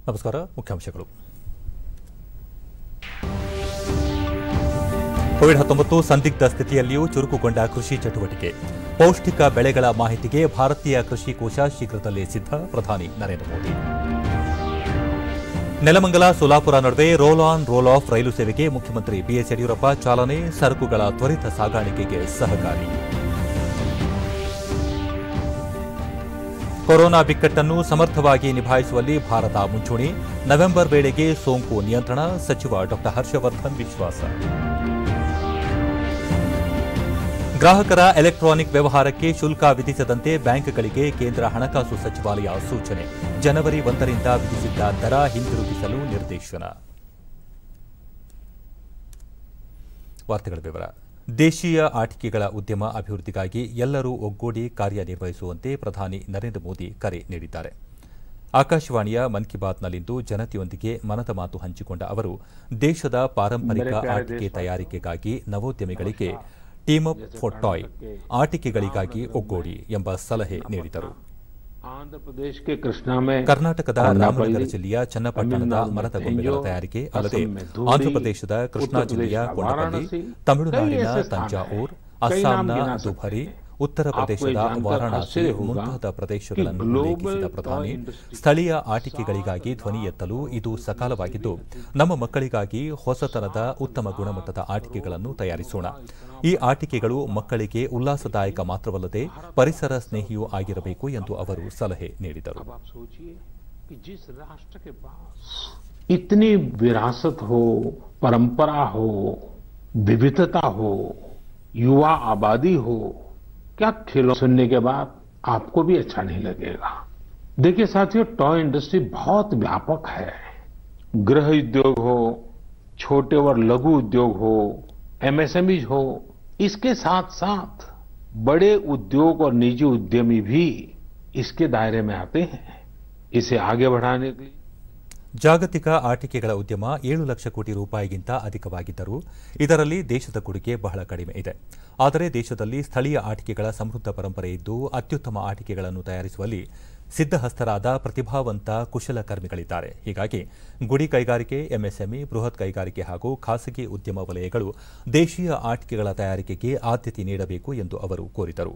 ನಮಸ್ಕಾರ ಮುಖ್ಯಾಂಶಗಳು ಕೋವಿಡ್ ಹತ್ತೊಂಬತ್ತು ಸಂದಿಗ್ಧ ಸ್ಥಿತಿಯಲ್ಲಿಯೂ ಚುರುಕುಗೊಂಡ ಕೃಷಿ ಚಟುವಟಿಕೆ ಪೌಷ್ಟಿಕ ಬೆಳೆಗಳ ಮಾಹಿತಿಗೆ ಭಾರತೀಯ ಕೃಷಿ ಕೋಶ ಶೀಘ್ರದಲ್ಲೇ ಸಿದ್ಧ ಪ್ರಧಾನಿ ನರೇಂದ್ರ ಮೋದಿ ನೆಲಮಂಗಲ ಸೋಲಾಪುರ ನಡುವೆ ರೋಲ್ ಆನ್ ರೋಲ್ ಆಫ್ ರೈಲು ಸೇವೆಗೆ ಮುಖ್ಯಮಂತ್ರಿ ಬಿಎಸ್ ಯಡಿಯೂರಪ್ಪ ಚಾಲನೆ ಸರಕುಗಳ ತ್ವರಿತ ಸಾಗಾಣಿಕೆಗೆ ಸಹಕಾರಿ ಕೊರೋನಾ ಬಿಕ್ಕಟ್ಟನ್ನು ಸಮರ್ಥವಾಗಿ ನಿಭಾಯಿಸುವಲ್ಲಿ ಭಾರತ ಮುಂಚೂಣಿ ನವೆಂಬರ್ ವೇಳೆಗೆ ಸೋಂಕು ನಿಯಂತ್ರಣ ಸಚಿವ ಡಾ ಹರ್ಷವರ್ಧನ್ ವಿಶ್ವಾಸ ಗ್ರಾಹಕರ ಎಲೆಕ್ಟ್ರಾನಿಕ್ ವ್ಯವಹಾರಕ್ಕೆ ಶುಲ್ಕ ವಿಧಿಸದಂತೆ ಬ್ಯಾಂಕ್ಗಳಿಗೆ ಕೇಂದ್ರ ಹಣಕಾಸು ಸಚಿವಾಲಯ ಸೂಚನೆ ಜನವರಿ ಒಂದರಿಂದ ವಿಧಿಸಿದ್ದ ದರ ಹಿಂದಿರುಗಿಸಲು ನಿರ್ದೇಶನ ವಾರ್ತೆಗಳ ವಿವರ ದೇಶೀಯ ಆಟಿಕೆಗಳ ಉದ್ಯಮ ಅಭಿವೃದ್ಧಿಗಾಗಿ ಎಲ್ಲರೂ ಒಗ್ಗೂಡಿ ಕಾರ್ಯನಿರ್ವಹಿಸುವಂತೆ ಪ್ರಧಾನಿ ನರೇಂದ್ರ ಮೋದಿ ಕರೆ ನೀಡಿದ್ದಾರೆ ಆಕಾಶವಾಣಿಯ ಮನ್ ಕಿ ಬಾತ್ನಲ್ಲಿಂದು ಜನತೆಯೊಂದಿಗೆ ಮನದ ಮಾತು ಹಂಚಿಕೊಂಡ ಅವರು ದೇಶದ ಪಾರಂಪರಿಕ ಆಟಿಕೆ ತಯಾರಿಕೆಗಾಗಿ ನವೋದ್ಯಮಿಗಳಿಗೆ ಟೀಮ್ ಅಪ್ ಫಾರ್ ಟಾಯ್ ಆಟಿಕೆಗಳಿಗಾಗಿ ಒಗ್ಗೂಡಿ ಎಂಬ ಸಲಹೆ ನೀಡಿದರು आंध्र प्रदेश के कृष्णा में ಕರ್ನಾಟಕದ और ರಾಮನಗರ नापल्ली, ಜಿಲ್ಲೆಯ ಚನ್ನಪಟ್ಟಣದ ತಮಿಳುನಾಡು ಮರದ में ಗೊಂಬೆಗಳ तेंजो, ತಯಾರಿಕೆ असम ಅಲ್ಲದೆ में धूबरी, ಆಂಧ್ರಪ್ರದೇಶದ ಕೃಷ್ಣಾ उत्तर ಜಿಲ್ಲೆಯ प्रदेश का ಕೊಂಡಪಲ್ಲಿ वाराणसी, ತಮಿಳುನಾಡಿನ कई ऐसे स्थान ತಂಜಾವೂರ್ हैं, कई नाम ಅಸ್ಸಾಂನ गिना सकते ದುಭರಿ हैं। ಉತ್ತರ आपको ये ಪ್ರದೇಶದ जानकर ವಾರಾಣಸಿ आश्चर्य होगा ಮುಂತಾದ ಪ್ರದೇಶಗಳನ್ನು कि global ಉಲ್ಲೇಖಿಸಿದ ಪ್ರಧಾನಿ toy industry ಸ್ಥಳೀಯ ಆಟಿಕೆಗಳಿಗಾಗಿ ಧ್ವನಿ ಎತ್ತಲು ಇದು ಸಕಾಲವಾಗಿದ್ದು ನಮ್ಮ ಮಕ್ಕಳಿಗಾಗಿ ಹೊಸತನದ ಉತ್ತಮ ಗುಣಮಟ್ಟದ ಆಟಿಕೆಗಳನ್ನು ತಯಾರಿಸೋಣ ಈ ಆಟಿಕೆಗಳು ಮಕ್ಕಳಿಗೆ ಉಲ್ಲಾಸದಾಯಕ ಮಾತ್ರವಲ್ಲದೆ ಪರಿಸರ ಸ್ನೇಹಿಯೂ ಆಗಿರಬೇಕು ಎಂದು ಅವರು ಸಲಹೆ ನೀಡಿದರು अब आप सोचिए कि जिस राष्ट्र के पास इतनी विरासत हो परंपरा हो विविधता हो युवा आबादी हो क्या खेलों सुनने के बाद आपको भी अच्छा नहीं लगेगा देखिए साथियों टॉय इंडस्ट्री बहुत व्यापक है गृह उद्योग हो छोटे और लघु उद्योग हो एमएसएमई हो इसके साथ साथ बड़े उद्योग और निजी उद्यमी भी इसके दायरे में आते हैं इसे आगे बढ़ाने के लिए ಜಾಗತಿಕ ಆಟಿಕೆಗಳ ಉದ್ಯಮ ಏಳು ಲಕ್ಷ ಕೋಟಿ ರೂಪಾಯಿಗಿಂತ ಅಧಿಕವಾಗಿದ್ದರೂ ಇದರಲ್ಲಿ ದೇಶದ ಕೊಡುಗೆ ಬಹಳ ಕಡಿಮೆ ಇದೆ ಆದರೆ ದೇಶದಲ್ಲಿ ಸ್ಥಳೀಯ ಆಟಿಕೆಗಳ ಸಮೃದ್ಧ ಪರಂಪರೆ ಇದ್ದು ಅತ್ಯುತ್ತಮ ಆಟಿಕೆಗಳನ್ನು ತಯಾರಿಸುವಲ್ಲಿ ಸಿದ್ಧಹಸ್ತರಾದ ಪ್ರತಿಭಾವಂತ ಕುಶಲಕರ್ಮಿಗಳಿದ್ದಾರೆ ಹೀಗಾಗಿ ಗುಡಿ ಕೈಗಾರಿಕೆ ಎಂಎಸ್ಎಂಇ ಬೃಹತ್ ಕೈಗಾರಿಕೆ ಹಾಗೂ ಖಾಸಗಿ ಉದ್ಯಮ ವಲಯಗಳು ದೇಶೀಯ ಆಟಿಕೆಗಳ ತಯಾರಿಕೆಗೆ ಆದ್ಯತೆ ನೀಡಬೇಕು ಎಂದು ಅವರು ಕೋರಿದರು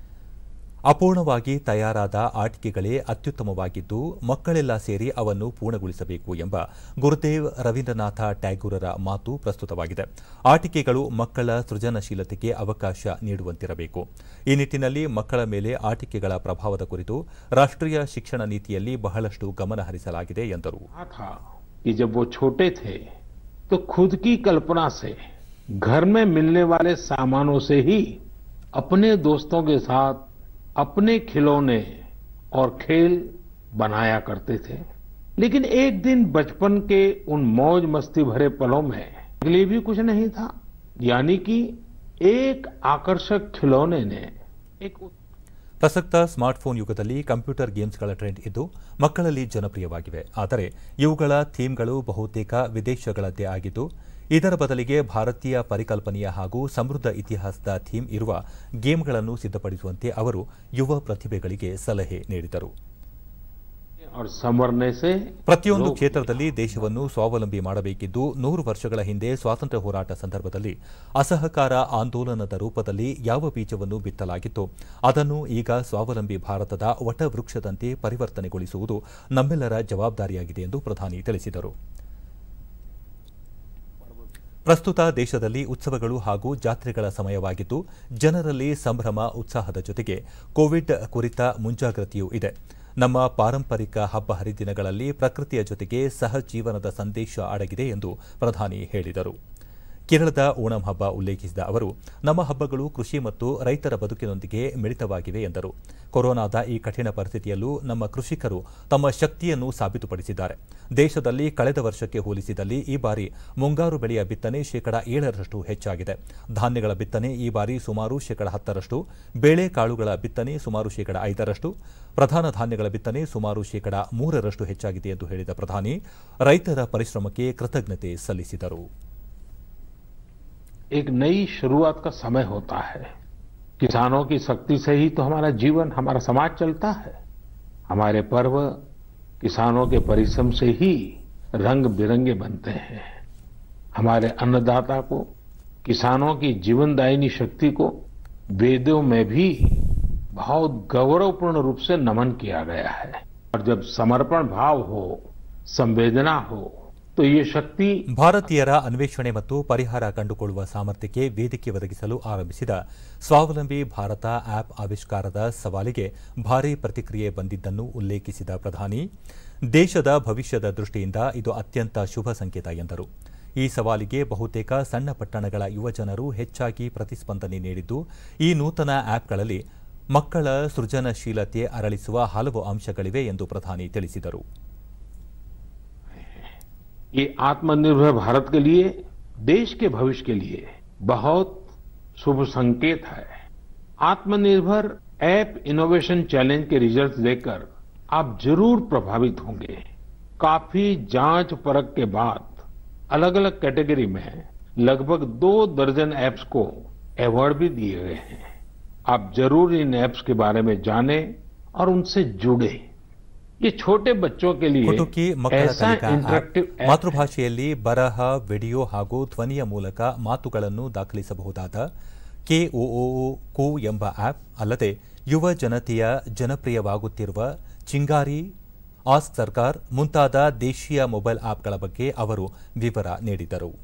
ಅಪೂರ್ಣವಾಗಿ ತಯಾರಾದ ಆಟಿಕೆಗಳೇ ಅತ್ಯುತ್ತಮವಾಗಿದ್ದು ಮಕ್ಕಳೆಲ್ಲ ಸೇರಿ ಅವನ್ನು ಪೂರ್ಣಗೊಳಿಸಬೇಕು ಎಂಬ ಗುರುದೇವ್ ರವೀಂದ್ರನಾಥ ಟ್ಯಾಗೂರರ ಮಾತು ಪ್ರಸ್ತುತವಾಗಿದೆ ಆಟಿಕೆಗಳು ಮಕ್ಕಳ ಸೃಜನಶೀಲತೆಗೆ ಅವಕಾಶ ನೀಡುವಂತಿರಬೇಕು ಈ ನಿಟ್ಟಿನಲ್ಲಿ ಮಕ್ಕಳ ಮೇಲೆ ಆಟಿಕೆಗಳ ಪ್ರಭಾವದ ಕುರಿತು ರಾಷ್ಟ್ರೀಯ ಶಿಕ್ಷಣ ನೀತಿಯಲ್ಲಿ ಬಹಳಷ್ಟು ಗಮನ ಹರಿಸಲಾಗಿದೆ ಎಂದರು कहा था कि जब वो छोटे थे तो खुद की कल्पना से घर में मिलने वाले सामानों से ही अपने दोस्तों के साथ अपने खिलौने और खेल बनाया करते थे लेकिन एक दिन बचपन के उन मौज मस्ती भरे पलों में के लिए भी कुछ नहीं था यानी कि एक आकर्षक खिलौने ने एक ಪ್ರಸಕ್ತ ಸ್ಮಾರ್ಟ್ಫೋನ್ ಯುಗದಲ್ಲಿ ಕಂಪ್ಯೂಟರ್ ಗೇಮ್ಸ್ಗಳ ಟ್ರೆಂಡ್ ಇದ್ದು ಮಕ್ಕಳಲ್ಲಿ ಜನಪ್ರಿಯವಾಗಿವೆ ಆದರೆ ಇವುಗಳ ಥೀಮ್ಗಳು ಬಹುತೇಕ ವಿದೇಶಗಳದ್ದೇ ಆಗಿದ್ದು ಇದರ ಬದಲಿಗೆ ಭಾರತೀಯ ಪರಿಕಲ್ಪನೆಯ ಹಾಗೂ ಸಮೃದ್ಧ ಇತಿಹಾಸದ ಥೀಮ್ ಇರುವ ಗೇಮ್ಗಳನ್ನು ಸಿದ್ಧಪಡಿಸುವಂತೆ ಅವರು ಯುವ ಪ್ರತಿಭೆಗಳಿಗೆ ಸಲಹೆ ನೀಡಿದರು और संवरने से ಪ್ರತಿಯೊಂದು ಕ್ಷೇತ್ರದಲ್ಲಿ ದೇಶವನ್ನು ಸ್ವಾವಲಂಬಿ ಮಾಡಬೇಕಿದ್ದು ನೂರು ವರ್ಷಗಳ ಹಿಂದೆ ಸ್ವಾತಂತ್ರ್ಯ ಹೋರಾಟ ಸಂದರ್ಭದಲ್ಲಿ ಅಸಹಕಾರ ಆಂದೋಲನದ ರೂಪದಲ್ಲಿ ಯಾವ ಬೀಜವನ್ನು ಬಿತ್ತಲಾಗಿತ್ತೋ ಅದನ್ನು ಈಗ ಸ್ವಾವಲಂಬಿ ಭಾರತದ ವಟವೃಕ್ಷದಂತೆ ಪರಿವರ್ತನೆಗೊಳಿಸುವುದು ನಮ್ಮೆಲ್ಲರ ಜವಾಬ್ದಾರಿಯಾಗಿದೆ ಎಂದು ಪ್ರಧಾನಿ ತಿಳಿಸಿದರು ಪ್ರಸ್ತುತ ದೇಶದಲ್ಲಿ ಉತ್ಸವಗಳು ಹಾಗೂ ಜಾತ್ರೆಗಳ ಸಮಯವಾಗಿದ್ದು ಜನರಲ್ಲಿ ಸಂಭ್ರಮ ಉತ್ಸಾಹದ ಜೊತೆಗೆ ಕೋವಿಡ್ ಕುರಿತ ಮುಂಜಾಗ್ರತೆಯೂ ಇದೆ ನಮ್ಮ ಪಾರಂಪರಿಕ ಹಬ್ಬ ಹರಿದಿನಗಳಲ್ಲಿ ಪ್ರಕೃತಿಯ ಜೊತೆಗೆ ಸಹಜೀವನದ ಸಂದೇಶ ಅಡಗಿದೆ ಎಂದು ಪ್ರಧಾನಿ ಹೇಳಿದರು ಕೇರಳದ ಓಣಂ ಹಬ್ಬ ಉಲ್ಲೇಖಿಸಿದ ಅವರು ನಮ್ಮ ಹಬ್ಬಗಳು ಕೃಷಿ ಮತ್ತು ರೈತರ ಬದುಕಿನೊಂದಿಗೆ ಮಿಳಿತವಾಗಿವೆ ಎಂದರು ಕೊರೋನಾದ ಈ ಕಠಿಣ ಪರಿಸ್ಥಿತಿಯಲ್ಲೂ ನಮ್ಮ ಕೃಷಿಕರು ತಮ್ಮ ಶಕ್ತಿಯನ್ನು ಸಾಬೀತುಪಡಿಸಿದ್ದಾರೆ ದೇಶದಲ್ಲಿ ಕಳೆದ ವರ್ಷಕ್ಕೆ ಹೋಲಿಸಿದಲ್ಲಿ ಈ ಬಾರಿ ಮುಂಗಾರು ಬೆಳೆಯ ಬಿತ್ತನೆ ಶೇಕಡ ಏಳರಷ್ಟು ಹೆಚ್ಚಾಗಿದೆ ಧಾನ್ಯಗಳ ಬಿತ್ತನೆ ಈ ಬಾರಿ ಸುಮಾರು ಶೇಕಡ ಹತ್ತರಷ್ಟು ಬೇಳೆಕಾಳುಗಳ ಬಿತ್ತನೆ ಸುಮಾರು ಶೇಕಡ ಐದರಷ್ಟು ಪ್ರಧಾನ ಧಾನ್ಯಗಳ ಬಿತ್ತನೆ ಸುಮಾರು ಶೇಕಡ ಮೂರರಷ್ಟು ಹೆಚ್ಚಾಗಿದೆ ಎಂದು ಹೇಳಿದ ಪ್ರಧಾನಿ ರೈತರ ಪರಿಶ್ರಮಕ್ಕೆ ಕೃತಜ್ಞತೆ ಸಲ್ಲಿಸಿದರು एक नई शुरुआत का समय होता है किसानों की शक्ति से ही तो हमारा जीवन हमारा समाज चलता है हमारे पर्व किसानों के परिश्रम से ही रंग बिरंगे बनते हैं हमारे अन्नदाता को किसानों की जीवनदायिनी शक्ति को वेदों में भी बहुत गौरवपूर्ण रूप से नमन किया गया है और जब समर्पण भाव हो संवेदना हो तो ये शक्ति ಭಾರತೀಯರ ಅನ್ವೇಷಣೆ ಮತ್ತು ಪರಿಹಾರ ಕಂಡುಕೊಳ್ಳುವ ಸಾಮರ್ಥ್ಯಕ್ಕೆ ವೇದಿಕೆ ಒದಗಿಸಲು ಆರಂಭಿಸಿದ ಸ್ವಾವಲಂಬಿ ಭಾರತ ಆಪ್ ಆವಿಷ್ಕಾರದ ಸವಾಲಿಗೆ ಭಾರೀ ಪ್ರತಿಕ್ರಿಯೆ ಬಂದಿದ್ದನ್ನು ಉಲ್ಲೇಖಿಸಿದ ಪ್ರಧಾನಿ ದೇಶದ ಭವಿಷ್ಯದ ದೃಷ್ಟಿಯಿಂದ ಇದು ಅತ್ಯಂತ ಶುಭ ಸಂಕೇತ ಎಂದರು ಈ ಸವಾಲಿಗೆ ಬಹುತೇಕ ಸಣ್ಣ ಪಟ್ಟಣಗಳ ಯುವಜನರು ಹೆಚ್ಚಾಗಿ ಪ್ರತಿಸ್ಪಂದನೆ ನೀಡಿದ್ದು ಈ ನೂತನ ಆಪ್ಗಳಲ್ಲಿ ಮಕ್ಕಳ ಸೃಜನಶೀಲತೆ ಅರಳಿಸುವ ಹಲವು ಅಂಶಗಳಿವೆ ಎಂದು ಪ್ರಧಾನಿ ತಿಳಿಸಿದರು ये आत्मनिर्भर भारत के लिए देश के भविष्य के लिए बहुत शुभ संकेत है आत्मनिर्भर ऐप इनोवेशन चैलेंज के रिजल्ट देखकर आप जरूर प्रभावित होंगे काफी जांच परख के बाद अलग अलग कैटेगरी में लगभग दो दर्जन ऐप्स को अवार्ड भी दिए गए हैं आप जरूर इन ऐप्स के बारे में जानें और उनसे जुड़े ये छोटे बच्चों के लिए ಕುಟುಕಿ ಮಕ್ಕಳ ऐसा ಕಲಿಕಾ ಆಪ್ इंटरेक्टिव ऐप है ಮಾತೃಭಾಷೆಯಲ್ಲಿ ಬರಹ ವಿಡಿಯೋ ಹಾಗೂ ಧ್ವನಿಯ ಮೂಲಕ ಮಾತುಗಳನ್ನು ದಾಖಲಿಸಬಹುದಾದ ಕೆಒಒ ಕು ಎಂಬ ಆಪ್ ಅಲ್ಲದೆ ಯುವ ಜನತೆಯ ಜನಪ್ರಿಯವಾಗುತ್ತಿರುವ ಚಿಂಗಾರಿ ಆಸ್ಕ್ ಸರ್ಕಾರ್ ಮುಂತಾದ ದೇಶೀಯ ಮೊಬೈಲ್ ಆಪ್ಗಳ ಬಗ್ಗೆ ಅವರು ವಿವರ ನೀಡಿದರು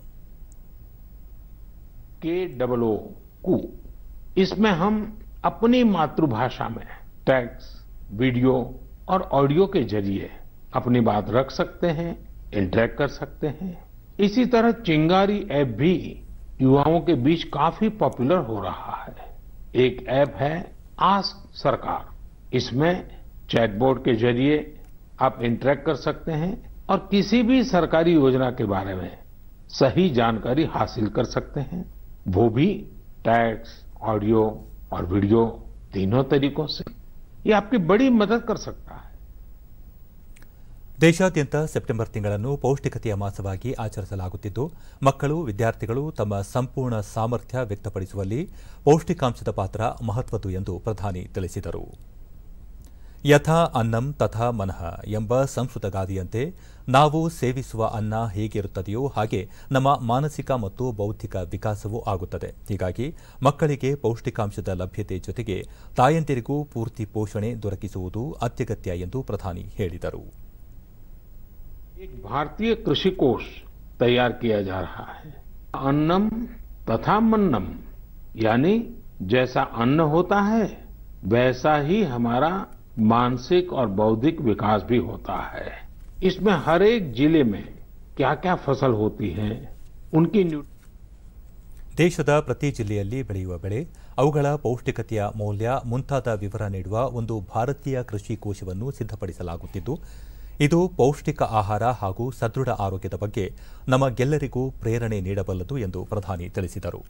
के डबल ओ कू इसमें हम अपनी मातृभाषा में टेक्स्ट वीडियो और ऑडियो के जरिए अपनी बात रख सकते हैं इंटरेक्ट कर सकते हैं इसी तरह चिंगारी ऐप भी युवाओं के बीच काफी पॉपुलर हो रहा है एक ऐप है आस्क सरकार इसमें चैटबोर्ड के जरिए आप इंटरेक्ट कर सकते हैं और किसी भी सरकारी योजना के बारे में सही जानकारी हासिल कर सकते हैं वो भी टैक्स ऑडियो और वीडियो तीनों तरीकों से ये आपकी बड़ी मदद कर सकता है ದೇಶಾದ್ಯಂತ ಸೆಪ್ಟೆಂಬರ್ ತಿಂಗಳನ್ನು ಪೌಷ್ಟಿಕತೆಯ ಮಾಸವಾಗಿ ಆಚರಿಸಲಾಗುತ್ತಿದ್ದು ಮಕ್ಕಳು ವಿದ್ಯಾರ್ಥಿಗಳು ತಮ್ಮ ಸಂಪೂರ್ಣ ಸಾಮರ್ಥ್ಯ ವ್ಯಕ್ತಪಡಿಸುವಲ್ಲಿ ಪೌಷ್ಟಿಕಾಂಶದ ಪಾತ್ರ ಮಹತ್ವದ್ದು ಎಂದು ಪ್ರಧಾನಿ ತಿಳಿಸಿದರು ಯಥಾ ಅನ್ನಂ ತಥಾ ಮನಃ ಎಂಬ ಸಂಸ್ಕೃತ ಗಾದೆಯಂತೆ ನಾವು ಸೇವಿಸುವ ಅನ್ನ ಹೇಗಿರುತ್ತದೆಯೋ ಹಾಗೆ ನಮ್ಮ ಮಾನಸಿಕ ಮತ್ತು ಬೌದ್ಧಿಕ ವಿಕಾಸವೂ ಆಗುತ್ತದೆ ಹೀಗಾಗಿ ಮಕ್ಕಳಿಗೆ ಪೌಷ್ಟಿಕಾಂಶದ ಲಭ್ಯತೆ ಜೊತೆಗೆ ತಾಯಂದಿರಿಗೂ ಪೂರ್ತಿ ಪೋಷಣೆ ದೊರಕಿಸುವುದು ಅತ್ಯಗತ್ಯ ಎಂದು ಪ್ರಧಾನಿ ಹೇಳಿದರು एक भारतीय कृषि कोष तैयार किया जा रहा है अन्नम तथा मन्नम यानी जैसा अन्न होता है वैसा ही हमारा मानसिक और बौद्धिक विकास भी होता है इसमें हर एक जिले में क्या क्या फसल होती है उनकी न्यू ದೇಶದ ಪ್ರತಿ ಜಿಲ್ಲೆಯಲ್ಲಿ ಬೆಳೆಯುವ ಬೆಳೆ ಅವುಗಳ ಪೌಷ್ಟಿಕತೆಯ ಮೌಲ್ಯ ಮುಂತಾದ ವಿವರ ನೀಡುವ ಒಂದು ಭಾರತೀಯ ಕೃಷಿ ಕೋಶವನ್ನು ಸಿದ್ಧಪಡಿಸಲಾಗುತ್ತಿದ್ದು ಇದು ಪೌಷ್ಟಿಕ ಆಹಾರ ಹಾಗೂ ಸದೃಢ ಆರೋಗ್ಯದ ಬಗ್ಗೆ ನಮಗೆಲ್ಲರಿಗೂ ಪ್ರೇರಣೆ ನೀಡಬಲ್ಲದು ಎಂದು ಪ್ರಧಾನಿ ತಿಳಿಸಿದರು